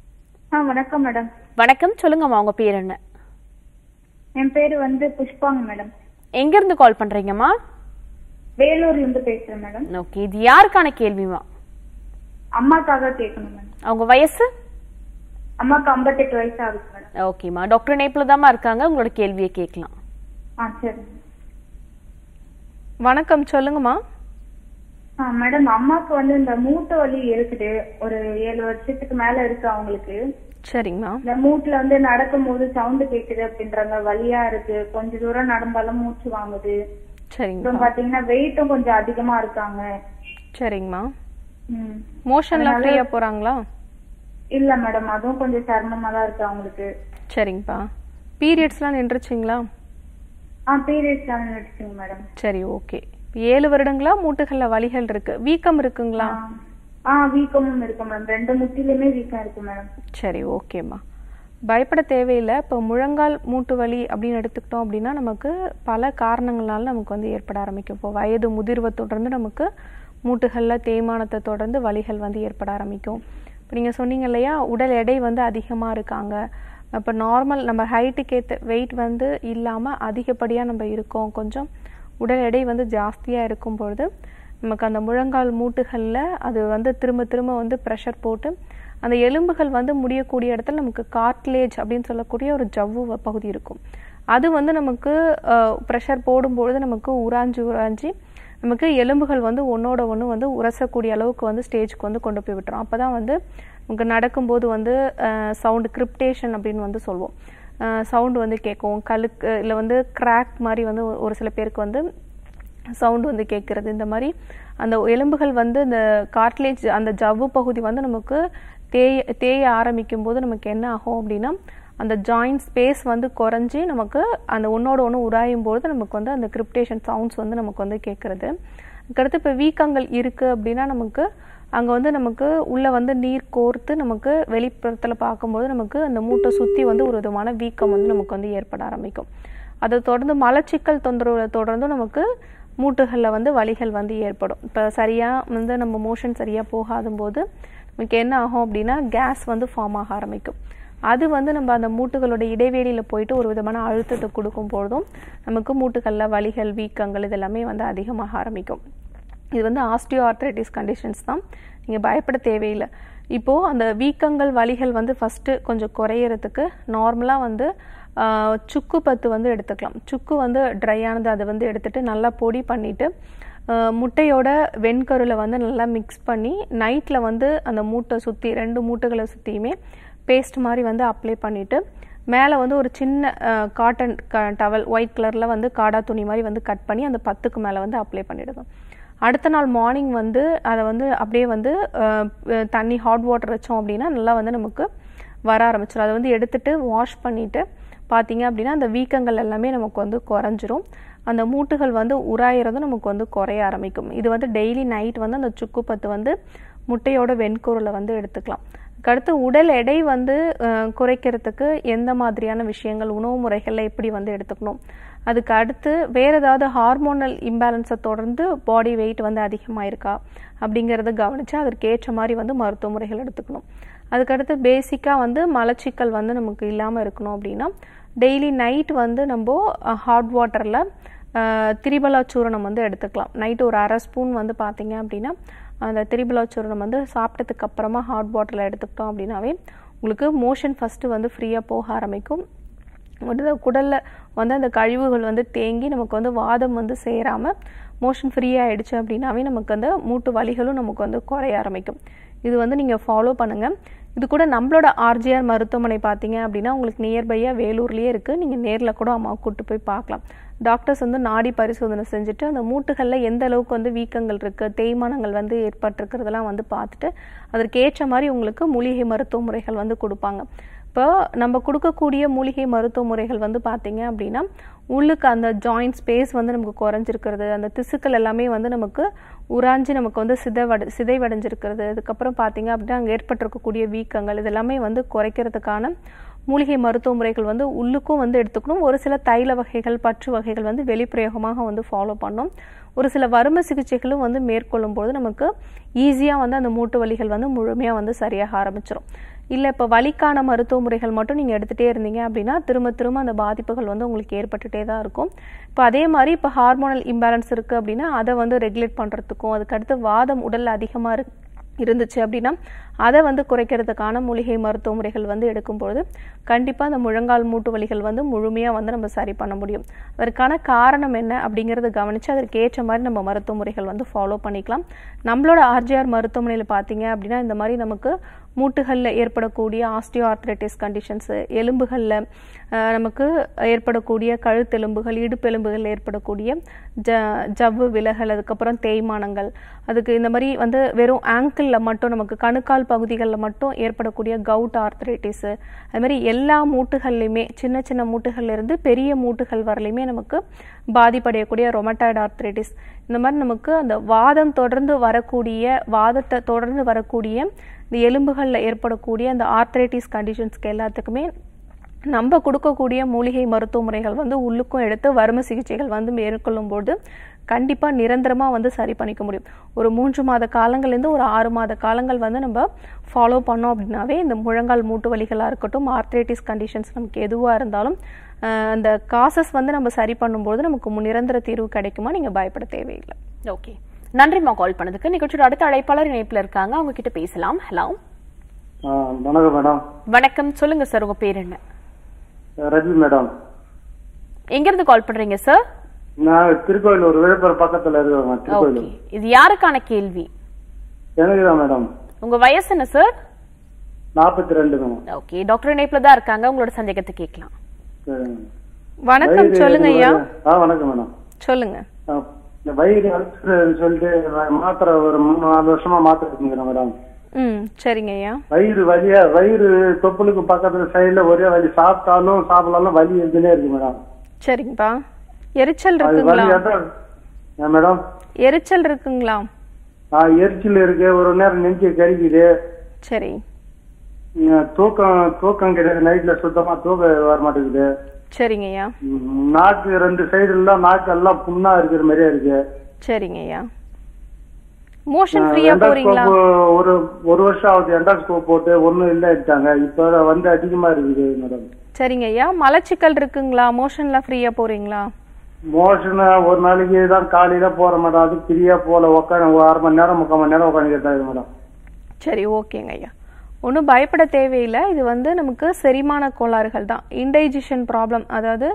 ஆ வணக்கம் மேடம் வணக்கம் சொல்லுங்கம்மா உங்க பேர் என்ன என் பேரு வந்து புஷ்பாங்க மேடம் எங்க இருந்து கால் பண்றீங்கம்மா வேலூர்ல இருந்து பேசுறேன் மேடம் ஓகே இது யாருக்கான கேள்விமா அம்மாக்காக கேட்கணும் மேடம் அவங்க வயசு அம்மாக்கு ஐம்பத்தெட்டு வயசு ஆகுது மேடம் ஓகேம்மா டாக்டர் இணைப்புல தாம்மா இருக்காங்க உங்களோட கேள்வியை கேட்கலாம் ஆ சரி வணக்கம் சொல்லுங்கம்மா ஆ மேடம் அம்மாக்கு வந்து இந்த மூட்டு வலி இருக்குது ஒரு ஏழு வருஷத்துக்கு மேல இருக்கு அவங்களுக்கு சரிங்கம்மா இந்த மூட்டுல வந்து நடக்கும்போது சவுண்ட் கேக்குது அப்படின்றாங்க வலியா இருக்கு கொஞ்ச தூரம் நடந்தாலும் மூச்சு வாங்குது சரிங்கம்மா அப்புறம் பாத்தீங்கன்னா வெயிட்டும் கொஞ்சம் அதிகமா இருக்காங்க சரிங்கம்மா ம். மோஷன்லாம் ஃப்ரீயாக போகிறாங்களா இல்ல மேடம் அதுவும் கொஞ்சம் சிரமமா தான் இருக்கு அவங்களுக்கு சரிங்கப்பா பீரியட்ஸ்லாம் நின்றுச்சுங்களா ஆ பீரியட்ஸ் நடிச்சுங்க மேடம் சரி ஓகே ஏழு வருடங்களா மூட்டுகளில் வலிகள் இருக்கு வீக்கம் இருக்குங்களா ஆ வீக்கமும் இருக்கு மேடம் ரெண்டு முட்டிலுமே வீக்கம் இருக்கு மேடம் சரி ஓகேம்மா பயப்பட தேவையில்லை இப்போ முழங்கால் மூட்டு வலி அப்படின்னு எடுத்துக்கிட்டோம் அப்படின்னா நமக்கு பல காரணங்களால நமக்கு வந்து ஏற்பட ஆரம்பிக்கும் இப்போ வயது முதிர்வை தொடர்ந்து நமக்கு மூட்டுகளில் தேய்மானத்தை தொடர்ந்து வலிகள் வந்து ஏற்பட ஆரம்பிக்கும் இப்போ நீங்கள் சொன்னீங்க இல்லையா உடல் எடை வந்து அதிகமாக இருக்காங்க இப்போ நார்மல் நம்ம ஹைட்டுக்கு ஏற்ற வெயிட் வந்து இல்லாமல் அதிகப்படியாக நம்ம இருக்கோம் கொஞ்சம் உடல் எடை வந்து ஜாஸ்தியாக இருக்கும் பொழுது நமக்கு அந்த முழங்கால் மூட்டுகளில் அது வந்து திரும்ப திரும்ப வந்து ப்ரெஷர் போட்டு அந்த எலும்புகள் வந்து முடியக்கூடிய இடத்துல நமக்கு கார்ட்லேஜ் அப்படின்னு சொல்லக்கூடிய ஒரு ஜவ்வு வ- பகுதி இருக்கும் அது வந்து நமக்கு ப்ரெஷர் போடும்பொழுது நமக்கு உராஞ்சி உராஞ்சி நமக்கு எலும்புகள் வந்து ஒன்றோட ஒன்று வந்து உரசக்கூடிய அளவுக்கு வந்து ஸ்டேஜ்க்கு வந்து கொண்டு போய் விட்டுரும் அப்போ தான் வந்து நமக்கு நடக்கும்போது வந்து சவுண்டு கிரிப்டேஷன் அப்படின்னு வந்து சொல்லுவோம் சவுண்டு வந்து கேட்கும் கழுக்கு இல்லை வந்து கிராக் மாதிரி வந்து ஒரு- ஒரு சில பேருக்கு வந்து சவுண்ட் வந்து கேட்குறது இந்த மாதிரி அந்த எலும்புகள் வந்து இந்த கார்ட்லேஜ் அந்த ஜவ்வு பகுதி வந்து நமக்கு தேய தேய ஆரம்பிக்கும் போது நமக்கு என்ன ஆகும் அப்படின்னா அந்த ஜாயிண்ட் ஸ்பேஸ் வந்து குறைஞ்சி நமக்கு அந்த ஒன்னோட ஒன்று உராயும் பொழுது நமக்கு வந்து அந்த கிரிப்டேஷன் சவுண்ட்ஸ் வந்து நமக்கு வந்து கேட்குறது அதுக்கடுத்து இப்போ வீக்கங்கள் இருக்குது அப்படின்னா நமக்கு அங்கே வந்து நமக்கு உள்ளே வந்து நீர் கோர்த்து நமக்கு வெளிப்புறத்தில் பார்க்கும்போது நமக்கு அந்த மூட்டை சுற்றி வந்து ஒரு விதமான வீக்கம் வந்து நமக்கு வந்து ஏற்பட ஆரம்பிக்கும் அதை தொடர்ந்து மலச்சிக்கல் தொந்தரவு தொடர்ந்தும் நமக்கு மூட்டுகளில் வந்து வலிகள் வந்து ஏற்படும் இப்போ சரியாக வந்து நம்ம மோஷன் சரியாக போகாத போது நமக்கு என்ன ஆகும் அப்படின்னா கேஸ் வந்து ஃபார்ம் ஆக ஆரம்பிக்கும் அது வந்து நம்ம அந்த மூட்டுகளோட இடைவெளியில் போயிட்டு ஒரு விதமான அழுத்தத்தை கொடுக்கும் பொழுதும் நமக்கு மூட்டுகளில் வலிகள் வீக்கங்கள் இதெல்லாமே வந்து அதிகமாக ஆரம்பிக்கும் இது வந்து ஆஸ்டியோ ஆர்த்ரைட்டிஸ் கண்டிஷன்ஸ் தான் நீங்கள் பயப்பட தேவையில்லை இப்போது அந்த வீக்கங்கள் வலிகள் வந்து ஃபஸ்ட்டு கொஞ்சம் குறையறதுக்கு நார்மலாக வந்து ஆஹ், சுக்கு பத்து வந்து எடுத்துக்கலாம் சுக்கு வந்து ட்ரை ஆனது அதை வந்து எடுத்துட்டு நல்லா பொடி பண்ணிவிட்டு அஹ், முட்டையோட வெண்கருல வந்து நல்லா மிக்ஸ் பண்ணி நைட்டில் வந்து அந்த மூட்டை சுற்றி ரெண்டு மூட்டைகளை சுற்றியுமே பேஸ்ட் மாதிரி வந்து அப்ளை பண்ணிவிட்டு மேலே வந்து ஒரு சின்ன காட்டன் டவல் ஒயிட் கலரில் வந்து காடா துணி மாதிரி வந்து கட் பண்ணி அந்த பத்துக்கு மேலே வந்து அப்ளை பண்ணிடுங்க அடுத்த நாள் மார்னிங் வந்து அதை வந்து அப்படியே வந்து அஹ், அஹ், தண்ணி ஹாட் வாட்டர் வச்சோம் அப்படின்னா நல்லா வந்து நமக்கு வர ஆரம்பிச்சிடும் அதை வந்து எடுத்துட்டு வாஷ் பண்ணிவிட்டு பார்த்தீங்க அப்படின்னா அந்த வீக்கங்கள் எல்லாமே நமக்கு வந்து குறைஞ்சிரும் அந்த மூட்டுகள் வந்து உராயிறதும் நமக்கு வந்து குறைய ஆரம்பிக்கும் இது வந்து டெய்லி நைட் வந்து அந்த சுக்கு பத்து வந்து முட்டையோட வெண்கூரில் வந்து எடுத்துக்கலாம் அதுக்கடுத்து உடல் எடை வந்து அஹ், குறைக்கிறதுக்கு எந்த மாதிரியான விஷயங்கள் உணவு முறைகளில் எப்படி வந்து எடுத்துக்கணும் அதுக்கு அடுத்து வேற ஏதாவது ஹார்மோனல் இம்பேலன்ஸை தொடர்ந்து பாடி வெயிட் வந்து அதிகமாக இருக்கா அப்படிங்கிறத கவனித்து அதற்கு ஏற்ற மாதிரி வந்து மருத்துவ முறைகள் எடுத்துக்கணும் அதுக்கடுத்து பேசிக்காக வந்து மலச்சிக்கல் வந்து நமக்கு இல்லாமல் இருக்கணும் அப்படின்னா டெய்லி நைட் வந்து நம்ம ஹாட் வாட்டரில் திரிபலா சூரணம் வந்து எடுத்துக்கலாம் நைட்டு ஒரு அரை ஸ்பூன் வந்து பார்த்தீங்க அப்படின்னா அந்த திரிபலா சூரணம் வந்து சாப்பிட்டதுக்கு அப்புறமா ஹாட் வாட்டரில் எடுத்துக்கிட்டோம் அப்படின்னாவே உங்களுக்கு மோஷன் ஃபஸ்ட்டு வந்து ஃப்ரீயாக போக ஆரம்பிக்கும் வந்து குடலில் வந்து அந்த கழிவுகள் வந்து தேங்கி நமக்கு வந்து வாதம் வந்து சேராமல் மோஷன் ஃப்ரீ ஆயிடுச்சு அப்படின்னாவே நமக்கு அந்த மூட்டு வலிகளும் நமக்கு வந்து குறைய ஆரம்பிக்கும் இது வந்து நீங்கள் ஃபாலோ பண்ணுங்கள் இது கூட நம்மளோட ஆர்ஜிஆர் மருத்துவமனை பார்த்தீங்க அப்படின்னா உங்களுக்கு நியர்பையாக வேலூர்லேயே இருக்குது நீங்கள் நேரில் கூட அம்மாவை கூட்டு போய் பார்க்கலாம் டாக்டர்ஸ் வந்து நாடி பரிசோதனை செஞ்சுட்டு அந்த மூட்டுகளில் எந்த அளவுக்கு வந்து வீக்கங்கள் இருக்குது தேய்மானங்கள் வந்து ஏற்பட்டிருக்கிறதெல்லாம் வந்து பார்த்துட்டு அதற்கு ஏற்ற மாதிரி உங்களுக்கு மூலிகை மருத்துவ முறைகள் வந்து கொடுப்பாங்க இப்போ நம்ம கொடுக்கக்கூடிய மூலிகை மருத்துவ முறைகள் வந்து பார்த்தீங்க அப்படின்னா உள்ளுக்கு அந்த ஜாயிண்ட் ஸ்பேஸ் வந்து நமக்கு குறைஞ்சிருக்கிறது அந்த திசுக்கள் எல்லாமே வந்து நமக்கு உராஞ்சி நமக்கு வந்து சிதைவடை சிதைவடைஞ்சிருக்கிறது அதுக்கப்புறம் பார்த்தீங்க அப்படின்னா அங்கே ஏற்பட்டிருக்கக்கூடிய வீக்கங்கள் இது எல்லாமே வந்து குறைக்கிறதுக்கான மூலிகை மருத்துவ முறைகள் வந்து உள்ளுக்கும் வந்து எடுத்துக்கணும் ஒரு சில தைல வகைகள் பற்று வகைகள் வந்து வெளிப்பிரயோகமாக வந்து ஃபாலோ பண்ணணும் ஒரு சில வரும சிகிச்சைகளும் வந்து மேற்கொள்ளும் போது நமக்கு ஈஸியாக வந்து அந்த மூட்டு வலிகள் வந்து முழுமையாக வந்து சரியாக ஆரம்பிச்சிடும் இல்லை இப்போ வலிக்கான மருத்துவ முறைகள் மட்டும் நீங்கள் எடுத்துகிட்டே இருந்தீங்க அப்படின்னா திரும்ப திரும்ப அந்த பாதிப்புகள் வந்து உங்களுக்கு ஏற்பட்டுட்டே தான் இருக்கும் இப்போ அதே மாதிரி இப்போ ஹார்மோனல் இம்பேலன்ஸ் இருக்குது அப்படின்னா அதை வந்து ரெகுலேட் பண்ணுறதுக்கும் அதுக்கடுத்து வாதம் உடலில் அதிகமாக இரு இருந்துச்சு அப்படின்னா அதை வந்து குறைக்கிறதுக்கான மூலிகை மருத்துவ முறைகள் வந்து எடுக்கும்பொழுது கண்டிப்பாக அந்த முழங்கால் மூட்டு வலிகள் வந்து முழுமையாக வந்து நம்ம சரி பண்ண முடியும் அதற்கான காரணம் என்ன அப்படிங்கிறத கவனித்து அதற்கு ஏற்ற மாதிரி நம்ம மருத்துவ முறைகள் வந்து ஃபாலோ பண்ணிக்கலாம் நம்மளோட ஆர்ஜிஆர் மருத்துவமனையில் பார்த்தீங்க அப்படின்னா இந்த மாதிரி நமக்கு மூட்டுகளில் ஏற்படக்கூடிய ஆஸ்டியோ ஆர்த்ரைட்டிஸ் கண்டிஷன்ஸு எலும்புகளில் அஹ், நமக்கு ஏற்படக்கூடிய கழுத்தெலும்புகள் இடுப்பெலும்புகளில் ஏற்படக்கூடிய ஜ ஜவ்வு விலகல் அதுக்கப்புறம் தேய்மானங்கள் அதுக்கு இந்த மாதிரி வந்து வெறும் ஆங்கிளில் மட்டும் நமக்கு கணுக்கால் பகுதிகளில் மட்டும் ஏற்படக்கூடிய கவுட் ஆர்த்ரைட்டிஸு அது மாதிரி எல்லா மூட்டுகள்லையுமே சின்ன சின்ன மூட்டுகள்ல இருந்து பெரிய மூட்டுகள் வரலையுமே நமக்கு பாதிப்படையக்கூடிய ரொமட்டாய்டு ஆர்த்ரைட்டிஸ் இந்த மாதிரி நமக்கு அந்த வாதம் தொடர்ந்து வரக்கூடிய வாதத்தை தொடர்ந்து வரக்கூடிய இந்த எலும்புகளில் ஏற்படக்கூடிய அந்த ஆர்த்ரைட்டிஸ் கண்டிஷன்ஸ்க்கு எல்லாத்துக்குமே நம்ம கொடுக்கக்கூடிய மூலிகை மருத்துவ முறைகள் வந்து உள்ளுக்கும் எடுத்து வறுமை சிகிச்சைகள் வந்து மேற்கொள்ளும் போது கண்டிப்பாக நிரந்தரமாக வந்து சரி பண்ணிக்க முடியும் ஒரு மூன்று மாத காலங்கள்லேருந்து ஒரு ஆறு மாத காலங்கள் வந்து நம்ம ஃபாலோ பண்ணோம் அப்படின்னாவே இந்த முழங்கால் மூட்டு வலிகளாக இருக்கட்டும் ஆர்த்ரைட்டிஸ் கண்டிஷன்ஸ் நமக்கு எதுவாக இருந்தாலும் அஹ், அந்த காசஸ் வந்து நம்ம சரி பண்ணும்போது நமக்கு மு- நிரந்தர தீர்வு கிடைக்குமா நீங்கள் பயப்பட தேவையில்லை ஓகே நன்றிம்மா கால் பண்ணதுக்கு நிகழ்ச்சியோட அடுத்த அழைப்பாளர் இணைப்புல இருக்காங்க அவங்க கிட்ட பேசலாம் ஹலோ ஆ, வணக்கம் மேடம் வணக்கம் சொல்லுங்க சார் உங்க பேர் என்ன ரவி மேடம் எங்க இருந்து கால் பண்றீங்க சார் நான் திருக்கோயிலூர் விழுப்புரம் பக்கத்துல இருக்கிறேன் ஓகே திருக்கோயிலூர் இது யாருக்கான கேள்வி எனக்கு தான் மேடம் உங்க வயசு என்ன சார் நாற்பத்தி ரெண்டு மேடம் ஓகே டாக்டர் இணைப்புல தான் இருக்காங்க உங்களோட சந்தேகத்தை கேட்கலாம் சரிங்க. வணக்கம் வயிறு சொல்லுங்க ஐயா ஆ வணக்கம் மேடம் சொல்லுங்க ஆ, இந்த வயிறு அழுத்துறதுன்னு சொல்லிட்டு நான் மாத்திரை ஒரு மூணு நாலு வருஷமா மாத்திரை எடுத்துக்கிறேன் மேடம் ம் சரிங்க ஐயா வயிறு வலியா வயிறு தொப்புளுக்கு பக்கத்துல சைடுல ஒரே வலி சாப்பிட்டாலும் சாப்பிடலாம் வலி இருந்துனே இருக்கு மேடம் சரிங்கப்பா எரிச்சல் அது இருக்குங்களா வலி அதான் ஏன் மேடம் எரிச்சல் இருக்குங்களா ஆ எரிச்சல் இருக்கு ஒரு நேரம் நெஞ்சு கறிக்குது சரி உம், தூக்கம் தூக்கம் கிடையாது நைட்ல சுத்தமா தூக்கம் வர மாட்டேங்குது சரிங்க ஐயா உம், நாக்கு ரெண்டு சைடு எல்லாம் நாக்கு எல்லாம் புண்ணா இருக்கிற மாதிரியே இருக்கு சரிங்க ஐயா மோஷன் ஃப்ரீயா போறீங்களா எண்டாஸ்கோப் ஒரு ஒரு வருஷம் ஆகுது எண்டாஸ்கோப் போட்டு ஒண்ணும் இல்லைட்டாங்க இப்ப வந்து அதிகமா இருக்குது மேடம் சரிங்க ஐயா மலச்சிக்கல் இருக்குங்களா மோஷன்ல ஃப்ரீயா போறீங்களா மோஷன் ஒரு நாளைக்கு தான் காலையில போற மேடம் அது ஃப்ரீயா போல உட்காந்து ஒரு அரை மணி நேரம் முக்கால் மணி நேரம் உட்காந்து மேடம் சரி ஓகேங்க ஐயா ஒன்றும் பயப்பட தேவையில்லை இது வந்து நமக்கு செரிமான கோளாறுகள் தான் இன்டைஜஷன் ப்ராப்ளம் அதாவது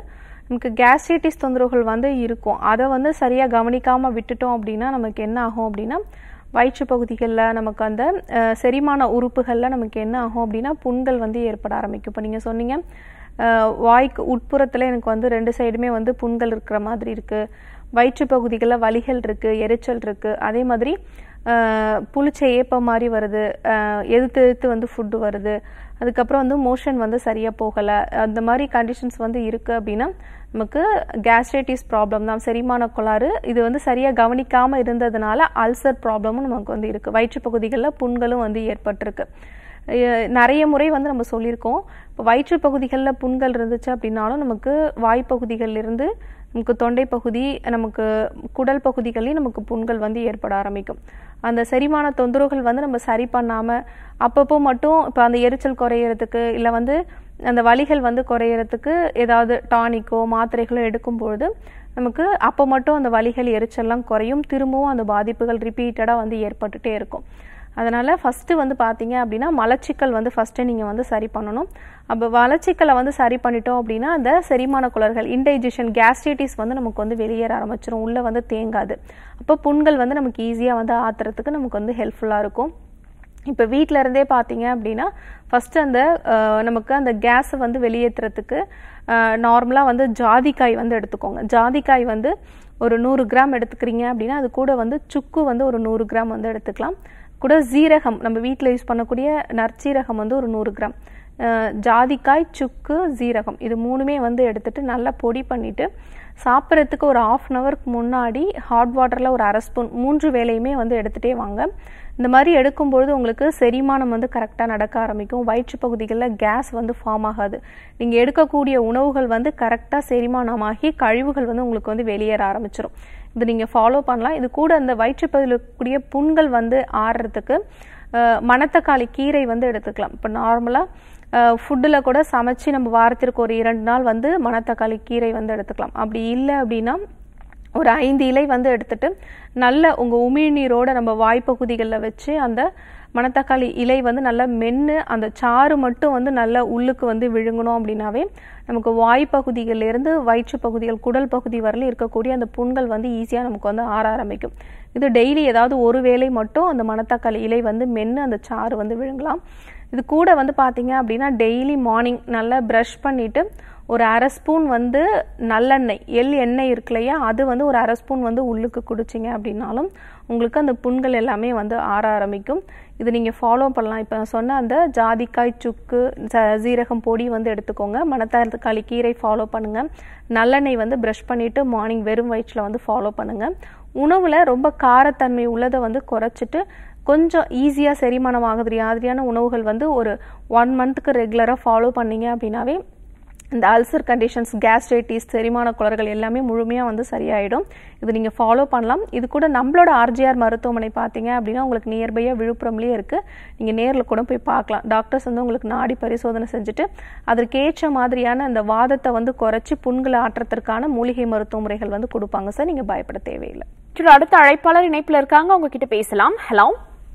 நமக்கு கேஸ்ட்ரைட்டிஸ் தொந்தரவுகள் வந்து இருக்கும் அதை வந்து சரியாக கவனிக்காமல் விட்டுட்டோம் அப்படின்னா நமக்கு என்ன ஆகும் அப்படின்னா வயிற்று பகுதிகளில் நமக்கு அந்த அஹ், செரிமான உறுப்புகளில் நமக்கு என்ன ஆகும் அப்படின்னா புண்கள் வந்து ஏற்பட ஆரம்பிக்கும் இப்போ நீங்கள் சொன்னீங்க அஹ், வாய்க்கு உட்புறத்தில் எனக்கு வந்து ரெண்டு சைடுமே வந்து புண்கள் இருக்கிற மாதிரி இருக்குது வயிற்று பகுதிகளில் வலிகள் இருக்குது எரிச்சல் இருக்குது அதே மாதிரி அஹ், புளிச்ச ஏப்பம் மாதிரி வருது அஹ், எதிர்த்து எதிர்த்து வந்து ஃபுட்டு வருது அதுக்கப்புறம் வந்து மோஷன் வந்து சரியாக போகலை அந்த மாதிரி கண்டிஷன்ஸ் வந்து இருக்குது அப்படின்னா நமக்கு கேஸ்ட்ரைட்டிஸ் ப்ராப்ளம் தான் செரிமான கோளாறு இது வந்து சரியாக கவனிக்காமல் இருந்ததுனால அல்சர் ப்ராப்ளமும் நமக்கு வந்து இருக்குது வயிற்று பகுதிகளில் புண்களும் வந்து ஏற்பட்டிருக்கு அஹ் நிறைய முறை வந்து நம்ம சொல்லியிருக்கோம் இப்போ வயிற்று பகுதிகளில் புண்கள் இருந்துச்சு அப்படின்னாலும் நமக்கு வாய்ப்பகுதிகளில் இருந்து நமக்கு தொண்டை பகுதி நமக்கு குடல் பகுதிகள்லையும் நமக்கு புண்கள் வந்து ஏற்பட ஆரம்பிக்கும் அந்த செரிமான தொந்தரவுகள் வந்து நம்ம சரி பண்ணாமல் அப்பப்போ மட்டும் இப்போ அந்த எரிச்சல் குறையிறதுக்கு இல்லை வந்து அந்த வலிகள் வந்து குறையிறதுக்கு ஏதாவது டானிக்கோ மாத்திரைகளோ எடுக்கும்பொழுது நமக்கு அப்போ மட்டும் அந்த வலிகள் எரிச்சல்லாம் குறையும் திரும்பவும் அந்த பாதிப்புகள் ரிப்பீட்டடாக வந்து ஏற்பட்டுட்டே இருக்கும் அதனால் ஃபஸ்ட்டு வந்து பார்த்தீங்க அப்படின்னா மலச்சிக்கல் வந்து ஃபஸ்ட்டு நீங்கள் வந்து சரி பண்ணணும் அப்போ மலச்சிக்கலை வந்து சரி பண்ணிட்டோம் அப்படின்னா அந்த செரிமான குளறுகள் இன்டைஜஷன் கேஸ்ட்ரைட்டிஸ் வந்து நமக்கு வந்து வெளியேற ஆரம்பிச்சிடும் உள்ளே வந்து தேங்காது அப்போ புண்கள் வந்து நமக்கு ஈஸியாக வந்து ஆத்துறதுக்கு நமக்கு வந்து ஹெல்ப்ஃபுல்லாக இருக்கும் இப்போ வீட்டில இருந்தே பார்த்தீங்க அப்படின்னா ஃபஸ்ட்டு அந்த அஹ், நமக்கு அந்த கேஸை வந்து வெளியேற்றுறதுக்கு நார்மலாக வந்து ஜாதிக்காய் வந்து எடுத்துக்கோங்க ஜாதிக்காய் வந்து ஒரு நூறு கிராம் எடுத்துக்கிறீங்க அப்படின்னா அது கூட வந்து சுக்கு வந்து ஒரு நூறு கிராம் வந்து எடுத்துக்கலாம் கூட ஜீரகம் நம்ம வீட்டில் யூஸ் பண்ணக்கூடிய நற்சீரகம் வந்து ஒரு நூறு கிராம் அஹ், ஜாதிக்காய் சுக்கு ஜீரகம் இது மூணுமே வந்து எடுத்துட்டு நல்லா பொடி பண்ணிட்டு சாப்பிட்றதுக்கு ஒரு ஆஃப் அன் ஹவருக்கு முன்னாடி ஹாட் வாட்டரில் ஒரு அரை ஸ்பூன் மூன்று வேலையுமே வந்து எடுத்துகிட்டே வாங்க இந்த மாதிரி எடுக்கும்பொழுது உங்களுக்கு செரிமானம் வந்து கரெக்டாக நடக்க ஆரம்பிக்கும் வயிற்று பகுதிகளில் கேஸ் வந்து ஃபார்ம் ஆகாது நீங்கள் எடுக்கக்கூடிய உணவுகள் வந்து கரெக்டாக செரிமானமாகி கழிவுகள் வந்து உங்களுக்கு வந்து வெளியேற ஆரம்பிச்சிடும் இது நீங்கள் ஃபாலோ பண்ணலாம் இது கூட அந்த வயிற்று பகுதியில் இருக்கக்கூடிய புண்கள் வந்து ஆறுறதுக்கு அஹ், மணத்தக்காளி கீரை வந்து எடுத்துக்கலாம் இப்போ நார்மலாக ஃபுட்டில் கூட சமைச்சு நம்ம வாரத்திற்கு ஒரு இரண்டு நாள் வந்து மணத்தக்காளி கீரை வந்து எடுத்துக்கலாம் அப்படி இல்லை அப்படின்னா ஒரு ஐந்து இலை வந்து எடுத்துட்டு நல்ல உங்கள் உமிழ்நீரோட நம்ம வாய்ப்பகுதிகளில் வச்சு அந்த மணத்தக்காளி இலை வந்து நல்லா மென்று அந்த சாறு மட்டும் வந்து நல்லா உள்ளுக்கு வந்து விழுங்கணும் அப்படின்னாவே நமக்கு வாய்ப்பகுதிகளிலிருந்து வயிற்று பகுதிகள் குடல் பகுதி வரலும் இருக்கக்கூடிய அந்த புண்கள் வந்து ஈஸியாக நமக்கு வந்து ஆற ஆரம்பிக்கும் இது டெய்லி ஏதாவது ஒரு வேளை மட்டும் அந்த மணத்தக்காளி இலை வந்து மென்று அந்த சாறு வந்து விழுங்கலாம் இது கூட வந்து பார்த்தீங்க அப்படின்னா டெய்லி மார்னிங் நல்லா ப்ரஷ் பண்ணிவிட்டு ஒரு அரை ஸ்பூன் வந்து நல்லெண்ணெய் எள் எண்ணெய் இருக்கு இல்லையா அது வந்து ஒரு அரை ஸ்பூன் வந்து உள்ளுக்கு குடிச்சிங்க அப்படின்னாலும் உங்களுக்கு அந்த புண்கள் எல்லாமே வந்து ஆற ஆரம்பிக்கும் இது நீங்கள் ஃபாலோ பண்ணலாம் இப்போ நான் சொன்ன அந்த ஜாதிக்காய் சுக்கு ச- சீரகம் பொடி வந்து எடுத்துக்கோங்க மணத்தக்காளி கீரை ஃபாலோ பண்ணுங்கள் நல்லெண்ணெய் வந்து ப்ரஷ் பண்ணிவிட்டு மார்னிங் வெறும் வயிற்றில் வந்து ஃபாலோ பண்ணுங்கள் உணவில் ரொம்ப காரத்தன்மை உள்ளதை வந்து குறைச்சிட்டு கொஞ்சம் ஈஸியாக செரிமானம் ஆகுது மாதிரியான உணவுகள் வந்து ஒரு ஒன் மந்த்துக்கு ரெகுலராக ஃபாலோ பண்ணீங்க அப்படின்னாவே இந்த அல்சர் கண்டிஷன்ஸ் கேஸ்ட்ரைட்டிஸ் செரிமான குளறுகள் எல்லாமே முழுமையாக வந்து சரியாயிடும் இது நீங்கள் ஃபாலோ பண்ணலாம் இது கூட நம்மளோட ஆர்ஜிஆர் மருத்துவமனை பார்த்தீங்க அப்படின்னா உங்களுக்கு நியர்பையாக விழுப்புரம்லேயே இருக்குது நீங்கள் நேரில் கூட போய் பார்க்கலாம் டாக்டர்ஸ் வந்து உங்களுக்கு நாடி பரிசோதனை செஞ்சுட்டு அதற்கேற்ற மாதிரியான அந்த வாதத்தை வந்து குறைச்சி புண்களை ஆற்றத்திற்கான மூலிகை மருத்துவ முறைகள் வந்து கொடுப்பாங்க சார் நீங்கள் பயப்பட தேவையில்லை சரி, அடுத்த அழைப்பாளர் இணைப்புல இருக்காங்க உங்ககிட்ட பேசலாம் ஹலோ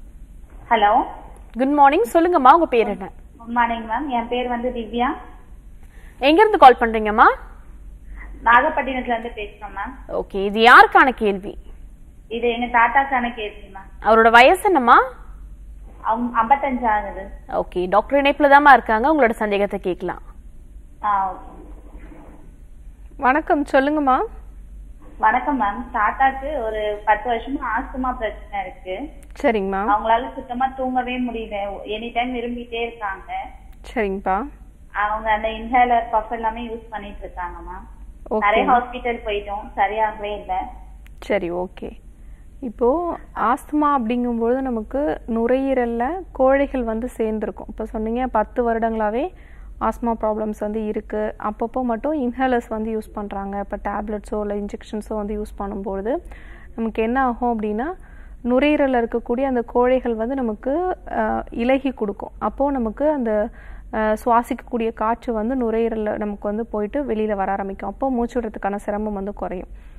ஹலோ குட் மார்னிங் சொல்லுங்கம்மா உங்க பேர் என்ன குட் மார்னிங் மேம் என் பேர் வந்து திவ்யா எங்க இருந்து கால் பண்றீங்கம்மா நாகப்பட்டினத்துல இருந்து பேசுறோம் மேம் ஓகே இது யாருக்கான கேள்வி இது எங்க தாத்தாக்கான கேள்வி மேம் அவரோட வயசு என்னம்மா அவங்க ஐம்பத்தஞ்சு ஆகுது ஓகே டாக்டர் இணைப்புல தாம்மா இருக்காங்க உங்களோட சந்தேகத்தை கேட்கலாம் ஆ ஓகே வணக்கம் சொல்லுங்கம்மா வணக்கம் மேம் தாத்தாக்கு ஒரு பத்து வருஷமா ஆஸ்துமா பிரச்சனை இருக்கு சரிங்கம்மா அவங்களால சுத்தமா தூங்கவே முடியல எனி டைம் விரும்பிட்டே இருக்காங்க சரிங்கப்பா அவங்க அந்த இன்ஹேலர் பஃப் எல்லாமே யூஸ் பண்ணிட்டு இருக்காங்க மேம் ஓகே நிறைய ஹாஸ்பிட்டல் போயிட்டோம் சரியாகவே இல்லை சரி ஓகே இப்போது ஆஸ்துமா அப்படிங்கும்பொழுது நமக்கு நுரையீரலில் கோழைகள் வந்து சேர்ந்துருக்கும் இப்போ சொன்னீங்க பத்து வருடங்களாகவே ஆஸ்மா ப்ராப்ளம்ஸ் வந்து இருக்குது அப்பப்போ மட்டும் இன்ஹேலர்ஸ் வந்து யூஸ் பண்ணுறாங்க இப்போ டேப்லெட்ஸோ இல்லை இன்ஜெக்ஷன்ஸோ வந்து யூஸ் பண்ணும்பொழுது நமக்கு என்ன ஆகும் அப்படின்னா நுரையீரலில் இருக்கக்கூடிய அந்த கோழைகள் வந்து நமக்கு அஹ், இலகி கொடுக்கும் அப்போது நமக்கு அந்த அஹ், சுவாசிக்கக்கூடிய காற்று வந்து நுரையீரலில் நமக்கு வந்து போயிட்டு வெளியில் வர ஆரம்பிக்கும் அப்போ மூச்சு விடுறதுக்கான சிரமம் வந்து குறையும்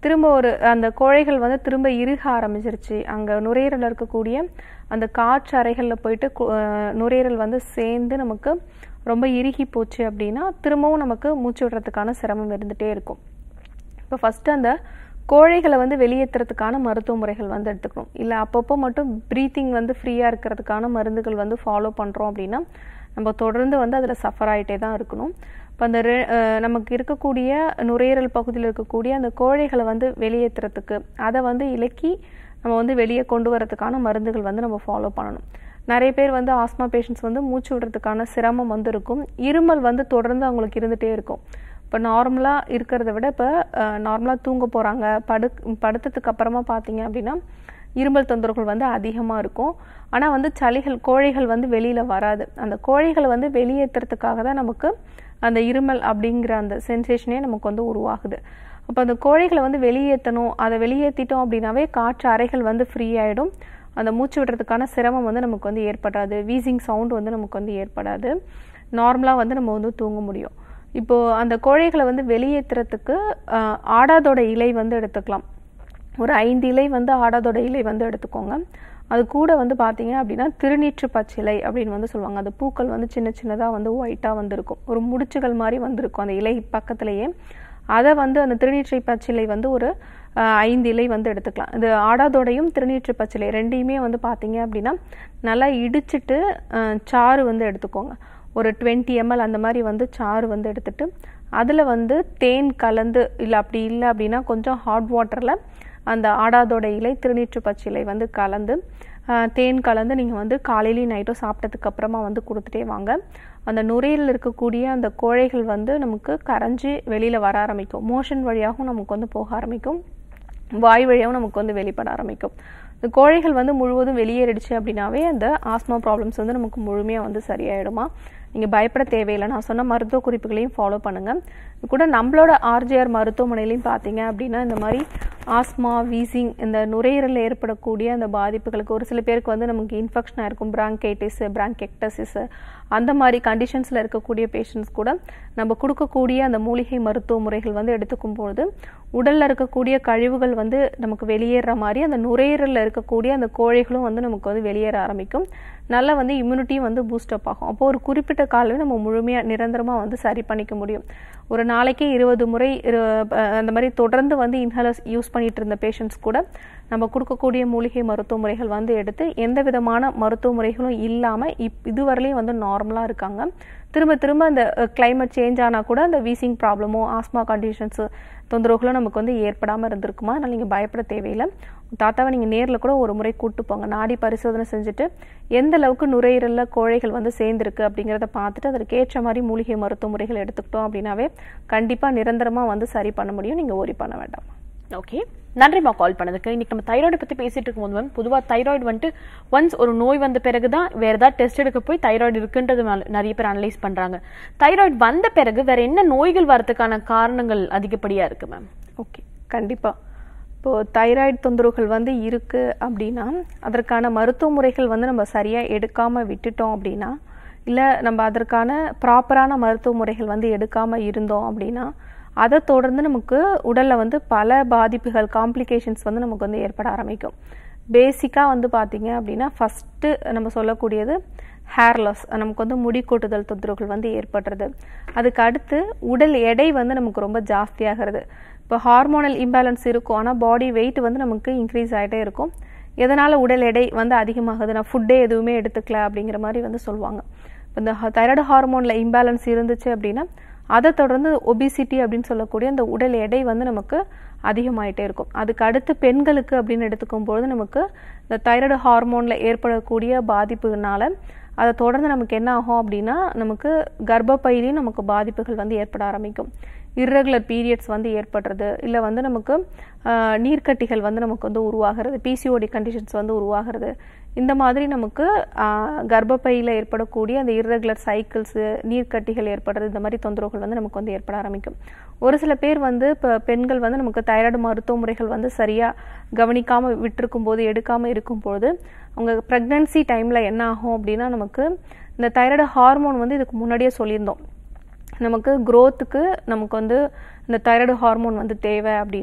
திரும்ப ஒரு அந்த கோழைகள் வந்து திரும்ப இறுக ஆரம்பிச்சிருச்சு அங்கே நுரையீரலில் இருக்கக்கூடிய அந்த காற்று அறைகளில் போயிட்டு கு- அஹ் நுரையீரல் வந்து சேர்ந்து நமக்கு ரொம்ப இறுகி போச்சு அப்படின்னா திரும்பவும் நமக்கு மூச்சு விடுறதுக்கான சிரமம் இருந்துகிட்டே இருக்கும் இப்போ ஃபஸ்ட்டு அந்த கோழைகளை வந்து வெளியேற்றுறதுக்கான மருத்துவ முறைகள் வந்து எடுத்துக்கணும் இல்லை அப்பப்போ மட்டும் ப்ரீத்திங் வந்து ஃப்ரீயாக இருக்கிறதுக்கான மருந்துகள் வந்து ஃபாலோ பண்ணுறோம் அப்படின்னா நம்ம தொடர்ந்து வந்து அதில் சஃபர் ஆகிட்டே தான் இருக்கணும் இப்போ அந்த ரெ- அஹ் நமக்கு இருக்கக்கூடிய நுரையீரல் பகுதியில் இருக்கக்கூடிய அந்த கோழைகளை வந்து வெளியேற்றுறதுக்கு அதை வந்து இலக்கி நம்ம வந்து வெளியே கொண்டு வரதுக்கான மருந்துகள் வந்து நம்ம ஃபாலோ பண்ணணும் நிறைய பேர் வந்து ஆஸ்மா பேஷண்ட்ஸ் வந்து மூச்சு விடுறதுக்கான சிரமம் வந்து இருக்கும் இருமல் வந்து தொடர்ந்து அவங்களுக்கு இருந்துகிட்டே இருக்கும் இப்போ நார்மலாக இருக்கிறத விட இப்போ நார்மலாக தூங்க போகிறாங்க படு படுத்ததுக்கு அப்புறமா பார்த்தீங்க அப்படின்னா இருமல் தொந்தரவுகள் வந்து அதிகமாக இருக்கும் ஆனால் வந்து சளிகள் கோழைகள் வந்து வெளியில் வராது அந்த கோழைகளை வந்து வெளியேற்றுறதுக்காக தான் நமக்கு அந்த இருமல் அப்படிங்கிற அந்த சென்சேஷனே நமக்கு வந்து உருவாகுது அப்போ அந்த கோழைகளை வந்து வெளியேற்றணும் அதை வெளியேற்றிட்டோம் அப்படின்னாவே காற்று அறைகள் வந்து ஃப்ரீ ஆகிடும் அந்த மூச்சு விடுறதுக்கான சிரமம் வந்து நமக்கு வந்து ஏற்படாது வீசிங் சவுண்ட் வந்து நமக்கு வந்து ஏற்படாது நார்மலாக வந்து நம்ம வந்து தூங்க முடியும் இப்போ அந்த கோழைகளை வந்து வெளியேற்றுறதுக்கு ஆஹ், ஆடாதோட இலை வந்து எடுத்துக்கலாம் ஒரு ஐந்து இலை வந்து ஆடாதோட இலை வந்து எடுத்துக்கோங்க அது கூட வந்து பார்த்தீங்க அப்படின்னா திருநீற்று பச்சிலை அப்படின்னு வந்து சொல்லுவாங்க அந்த பூக்கள் வந்து சின்ன சின்னதாக வந்து ஒயிட்டாக வந்திருக்கும் ஒரு முடிச்சுகள் மாதிரி வந்திருக்கும் அந்த இலை பக்கத்துலேயே அதை வந்து அந்த திருநீற்றை பச்சிலை வந்து ஒரு ஆஹ், ஐந்து இலை வந்து எடுத்துக்கலாம் இது ஆடாதோடையும் திருநீற்று பச்சிலை ரெண்டையுமே வந்து பார்த்தீங்க அப்படின்னா நல்லா இடிச்சிட்டு ஆஹ், சாறு வந்து எடுத்துக்கோங்க ஒரு டுவெண்ட்டி எம்எல் அந்த மாதிரி வந்து சாறு வந்து எடுத்துட்டு அதில் வந்து தேன் கலந்து இல்லை அப்படி இல்லை அப்படின்னா கொஞ்சம் ஹாட் வாட்டரில் அந்த ஆடாதோட இலை திருநீற்று பச்சை இலை வந்து கலந்து ஆஹ், தேன் கலந்து நீங்கள் வந்து காலையிலையும் நைட்டும் சாப்பிட்டதுக்கு அப்புறமா வந்து கொடுத்துட்டே வாங்க அந்த நுரையில் இருக்கக்கூடிய அந்த கோழைகள் வந்து நமக்கு கரைஞ்சி வெளியில் வர ஆரம்பிக்கும் மோஷன் வழியாகவும் நமக்கு வந்து போக ஆரம்பிக்கும் வாய் வழியாகவும் நமக்கு வந்து வெளிப்பட ஆரம்பிக்கும் இந்த கோழைகள் வந்து முழுவதும் வெளியேறிடுச்சு அப்படின்னாவே அந்த ஆஸ்மா ப்ராப்ளம்ஸ் வந்து நமக்கு முழுமையாக வந்து சரியாயிடுமா நீங்கள் பயப்பட தேவையில்லை நான் சொன்ன மருத்துவ குறிப்புகளையும் ஃபாலோ பண்ணுங்கள் இது கூட நம்மளோட ஆர்ஜிஆர் மருத்துவமனையிலையும் பார்த்தீங்க அப்படின்னா இந்த மாதிரி ஆஸ்மா வீசிங் இந்த நுரையீரலில் ஏற்படக்கூடிய அந்த பாதிப்புகளுக்கு ஒரு சில பேருக்கு வந்து நமக்கு இன்ஃபெக்ஷனாக இருக்கும் பிராங்கைட்டிஸ் பிராங்கெக்டசிஸ் அந்த மாதிரி கண்டிஷன்ஸில் இருக்கக்கூடிய பேஷண்ட்ஸ் கூட நம்ம கொடுக்கக்கூடிய அந்த மூலிகை மருத்துவ முறைகள் வந்து எடுத்துக்கும் பொழுது உடலில் இருக்கக்கூடிய கழிவுகள் வந்து நமக்கு வெளியேற மாதிரி அந்த நுரையீரலில் இருக்கக்கூடிய அந்த கோழைகளும் வந்து நமக்கு வந்து வெளியேற ஆரம்பிக்கும் நல்லா வந்து இம்யூனிட்டியும் வந்து பூஸ்டப் ஆகும் அப்போ ஒரு குறிப்பிட்ட காலம் நம்ம முழுமையாக நிரந்தரமாக வந்து சரி பண்ணிக்க முடியும் ஒரு நாளைக்கே இருபது முறை இரு- அஹ் அந்த மாதிரி தொடர்ந்து வந்து இன்ஹலர்ஸ் யூஸ் பண்ணிட்டு இருந்த பேஷண்ட்ஸ் கூட நம்ம கொடுக்கக்கூடிய மூலிகை மருத்துவ முறைகள் வந்து எடுத்து எந்த விதமான மருத்துவ முறைகளும் இல்லாமல் இப் இதுவரையிலையும் வந்து நார்மலாக இருக்காங்க திரும்ப திரும்ப அந்த கிளைமேட் சேஞ்ச் ஆனால் கூட அந்த வீசிங் ப்ராப்ளமோ ஆஸ்மா கண்டிஷன்ஸு தொந்தரவுகளும் நமக்கு வந்து ஏற்படாமல் இருந்திருக்குமா அதனால் நீங்கள் பயப்பட தேவையில்லை தாத்தாவை நீங்கள் நேரில் கூட ஒரு முறை கூட்டு போங்க நாடி பரிசோதனை செஞ்சுட்டு எந்த அளவுக்கு நுரையீரலில் கோழைகள் வந்து சேர்ந்துருக்கு அப்படிங்கிறத பார்த்துட்டு அதற்கு ஏற்ற மாதிரி மூலிகை மருத்துவ முறைகள் எடுத்துக்கிட்டோம் அப்படின்னாவே கண்டிப்பாக நிரந்தரமாக வந்து சரி பண்ண முடியும் நீங்கள் worry பண்ண வேண்டாம் ஓகே நன்றிம்மா கால் பண்ணதுக்கு இன்னைக்கு நம்ம தைராய்டு பத்தி பேசிட்டு இருக்கும்போது மேம் பொதுவா தைராய்டு வந்துட்டு ஒன்ஸ் ஒரு நோய் வந்த பிறகு தான் வேற ஏதாவது டெஸ்ட் எடுக்க போய் தைராய்டு இருக்குன்றது மேல நிறைய பேர் அனலைஸ் பண்றாங்க தைராய்டு வந்த பிறகு வேற என்ன நோய்கள் வரதுக்கான காரணங்கள் அதிகப்படியா இருக்கு மேம் ஓகே கண்டிப்பாக இப்போது தைராய்டு தொந்தரவுகள் வந்து இருக்குது அப்படின்னா அதற்கான மருத்துவ முறைகள் வந்து நம்ம சரியாக எடுக்காமல் விட்டுட்டோம் அப்படின்னா இல்லை நம்ம அதற்கான ப்ராப்பரான மருத்துவ முறைகள் வந்து எடுக்காமல் இருந்தோம் அப்படின்னா அதை தொடர்ந்து நமக்கு உடலில் வந்து பல பாதிப்புகள் காம்ப்ளிகேஷன்ஸ் வந்து நமக்கு வந்து ஏற்பட ஆரம்பிக்கும் பேசிக்காக வந்து பார்த்தீங்க அப்படின்னா ஃபஸ்ட்டு நம்ம சொல்லக்கூடியது ஹேர் லாஸ் நமக்கு வந்து முடி கொட்டுதல் தொந்தரவுகள் வந்து ஏற்படுறது அதுக்கு அடுத்து உடல் எடை வந்து நமக்கு ரொம்ப ஜாஸ்தியாகிறது இப்போ ஹார்மோனல் இம்பேலன்ஸ் இருக்கும் ஆனால் பாடி வெயிட் வந்து நமக்கு இன்க்ரீஸ் ஆகிட்டே இருக்கும் எதனால் உடல் எடை வந்து அதிகமாகுது நான் ஃபுட்டே எதுவுமே எடுத்துக்கல அப்படிங்கிற மாதிரி வந்து சொல்லுவாங்க இப்போ இந்த தைராய்டு ஹார்மோனில் இம்பேலன்ஸ் இருந்துச்சு அப்படின்னா அதை தொடர்ந்து ஒபிசிட்டி அப்படின்னு சொல்லக்கூடிய அந்த உடல் எடை வந்து நமக்கு அதிகமாயிட்டே இருக்கும் அதுக்கு அடுத்து பெண்களுக்கு அப்படின்னு எடுத்துக்கும் பொழுது நமக்கு இந்த தைராய்டு ஹார்மோனில் ஏற்படக்கூடிய பாதிப்புனால அதை தொடர்ந்து நமக்கு என்ன ஆகும் அப்படின்னா நமக்கு கர்ப்பப்பையிலையும் நமக்கு பாதிப்புகள் வந்து ஏற்பட ஆரம்பிக்கும் இர்ரெகுலர் பீரியட்ஸ் வந்து ஏற்படுறது இல்லை வந்து நமக்கு ஆஹ், நீர்க்கட்டிகள் வந்து நமக்கு வந்து உருவாகிறது பிசிஓடி கண்டிஷன்ஸ் வந்து உருவாகிறது இந்த மாதிரி நமக்கு ஆஹ், கர்ப்பப்பையில் ஏற்படக்கூடிய அந்த இர்ரெகுலர் சைக்கிள்ஸு நீர்க்கட்டிகள் ஏற்படுறது இந்த மாதிரி தொந்தரவுகள் வந்து நமக்கு வந்து ஏற்பட ஆரம்பிக்கும் ஒரு சில பேர் வந்து இப்போ பெண்கள் வந்து நமக்கு தைராய்டு மருத்துவ முறைகள் வந்து சரியாக கவனிக்காமல் விட்டிருக்கும் போது எடுக்காமல் இருக்கும்போது அவங்க ப்ரெக்னன்சி டைமில் என்ன ஆகும் அப்படின்னா நமக்கு இந்த தைராய்டு ஹார்மோன் வந்து இதுக்கு முன்னாடியே சொல்லியிருந்தோம் நமக்கு growth-க்கு நமக்கு வந்து இந்த தைராய்டு ஹார்மோன் வந்து தேவை அப்படின்னு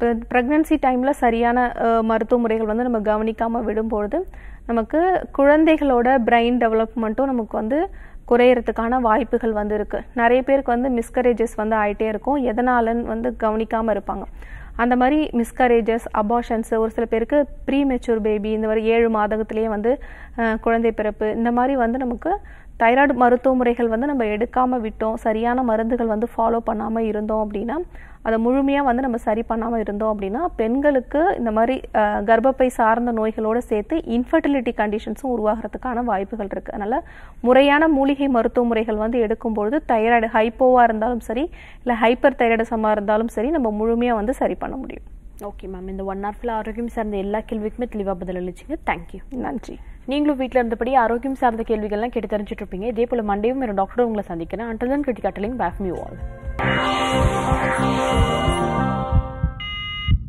ப்ரெக்னன்சி டைமில் சரியான அஹ், மருத்துவ முறைகள் வந்து நம்ம கவனிக்காமல் விடும்பொழுது நமக்கு குழந்தைகளோட பிரெயின் டெவலப்மெண்ட்டும் நமக்கு வந்து குறையறதுக்கான வாய்ப்புகள் வந்து இருக்கு நிறைய பேருக்கு வந்து மிஸ்கரேஜஸ் வந்து ஆயிட்டே இருக்கும் எதனாலன்னு வந்து கவனிக்காமல் இருப்பாங்க அந்த மாதிரி மிஸ்கரேஜஸ் அபார்ஷன்ஸ் ஒரு சில பேருக்கு ப்ரீ மெச்சூர் பேபி இந்த மாதிரி ஏழு மாதத்திலேயே வந்து அஹ், குழந்தை பிறப்பு இந்த மாதிரி வந்து நமக்கு தைராய்டு மருத்துவ முறைகள் வந்து நம்ம எடுக்காம விட்டோம் சரியான மருந்துகள் வந்து ஃபாலோ பண்ணாம இருந்தோம் அப்படின்னா அதை முழுமையாக வந்து நம்ம சரி பண்ணாமல் இருந்தோம் அப்படின்னா பெண்களுக்கு இந்த மாதிரி அஹ், கர்ப்பப்பை சார்ந்த நோய்களோடு சேர்த்து இன்ஃபர்டிலிட்டி கண்டிஷன்ஸும் உருவாகிறதுக்கான வாய்ப்புகள் இருக்குது அதனால் முறையான மூலிகை மருத்துவ முறைகள் வந்து எடுக்கும்பொழுது தைராய்டு ஹைப்போவாக இருந்தாலும் சரி இல்லை ஹைப்பர் தைராய்டசமாக இருந்தாலும் சரி நம்ம முழுமையாக வந்து சரி பண்ண முடியும் ஓகே மேம் இந்த ஒன் ஹவர் ஃபுல்லாக ஆரோக்கியம் சார்ந்த எல்லா கேள்விக்குமே தெளிவாக பதில் அளிச்சிங்க தேங்க்யூ நன்றி நீங்களும் வீட்டில் இருந்தபடி ஆரோக்கியம் சார்ந்த கேள்விகள்லாம் கேட்டு தெரிஞ்சுட்டு இருப்பீங்க இதே போல மண்டேவும் ஒரு டாக்டர் உங்களை சந்திக்கிறேன் அண்டல் தன் கிரிட்டிகட்டலிங் பேக் மியூ ஆல்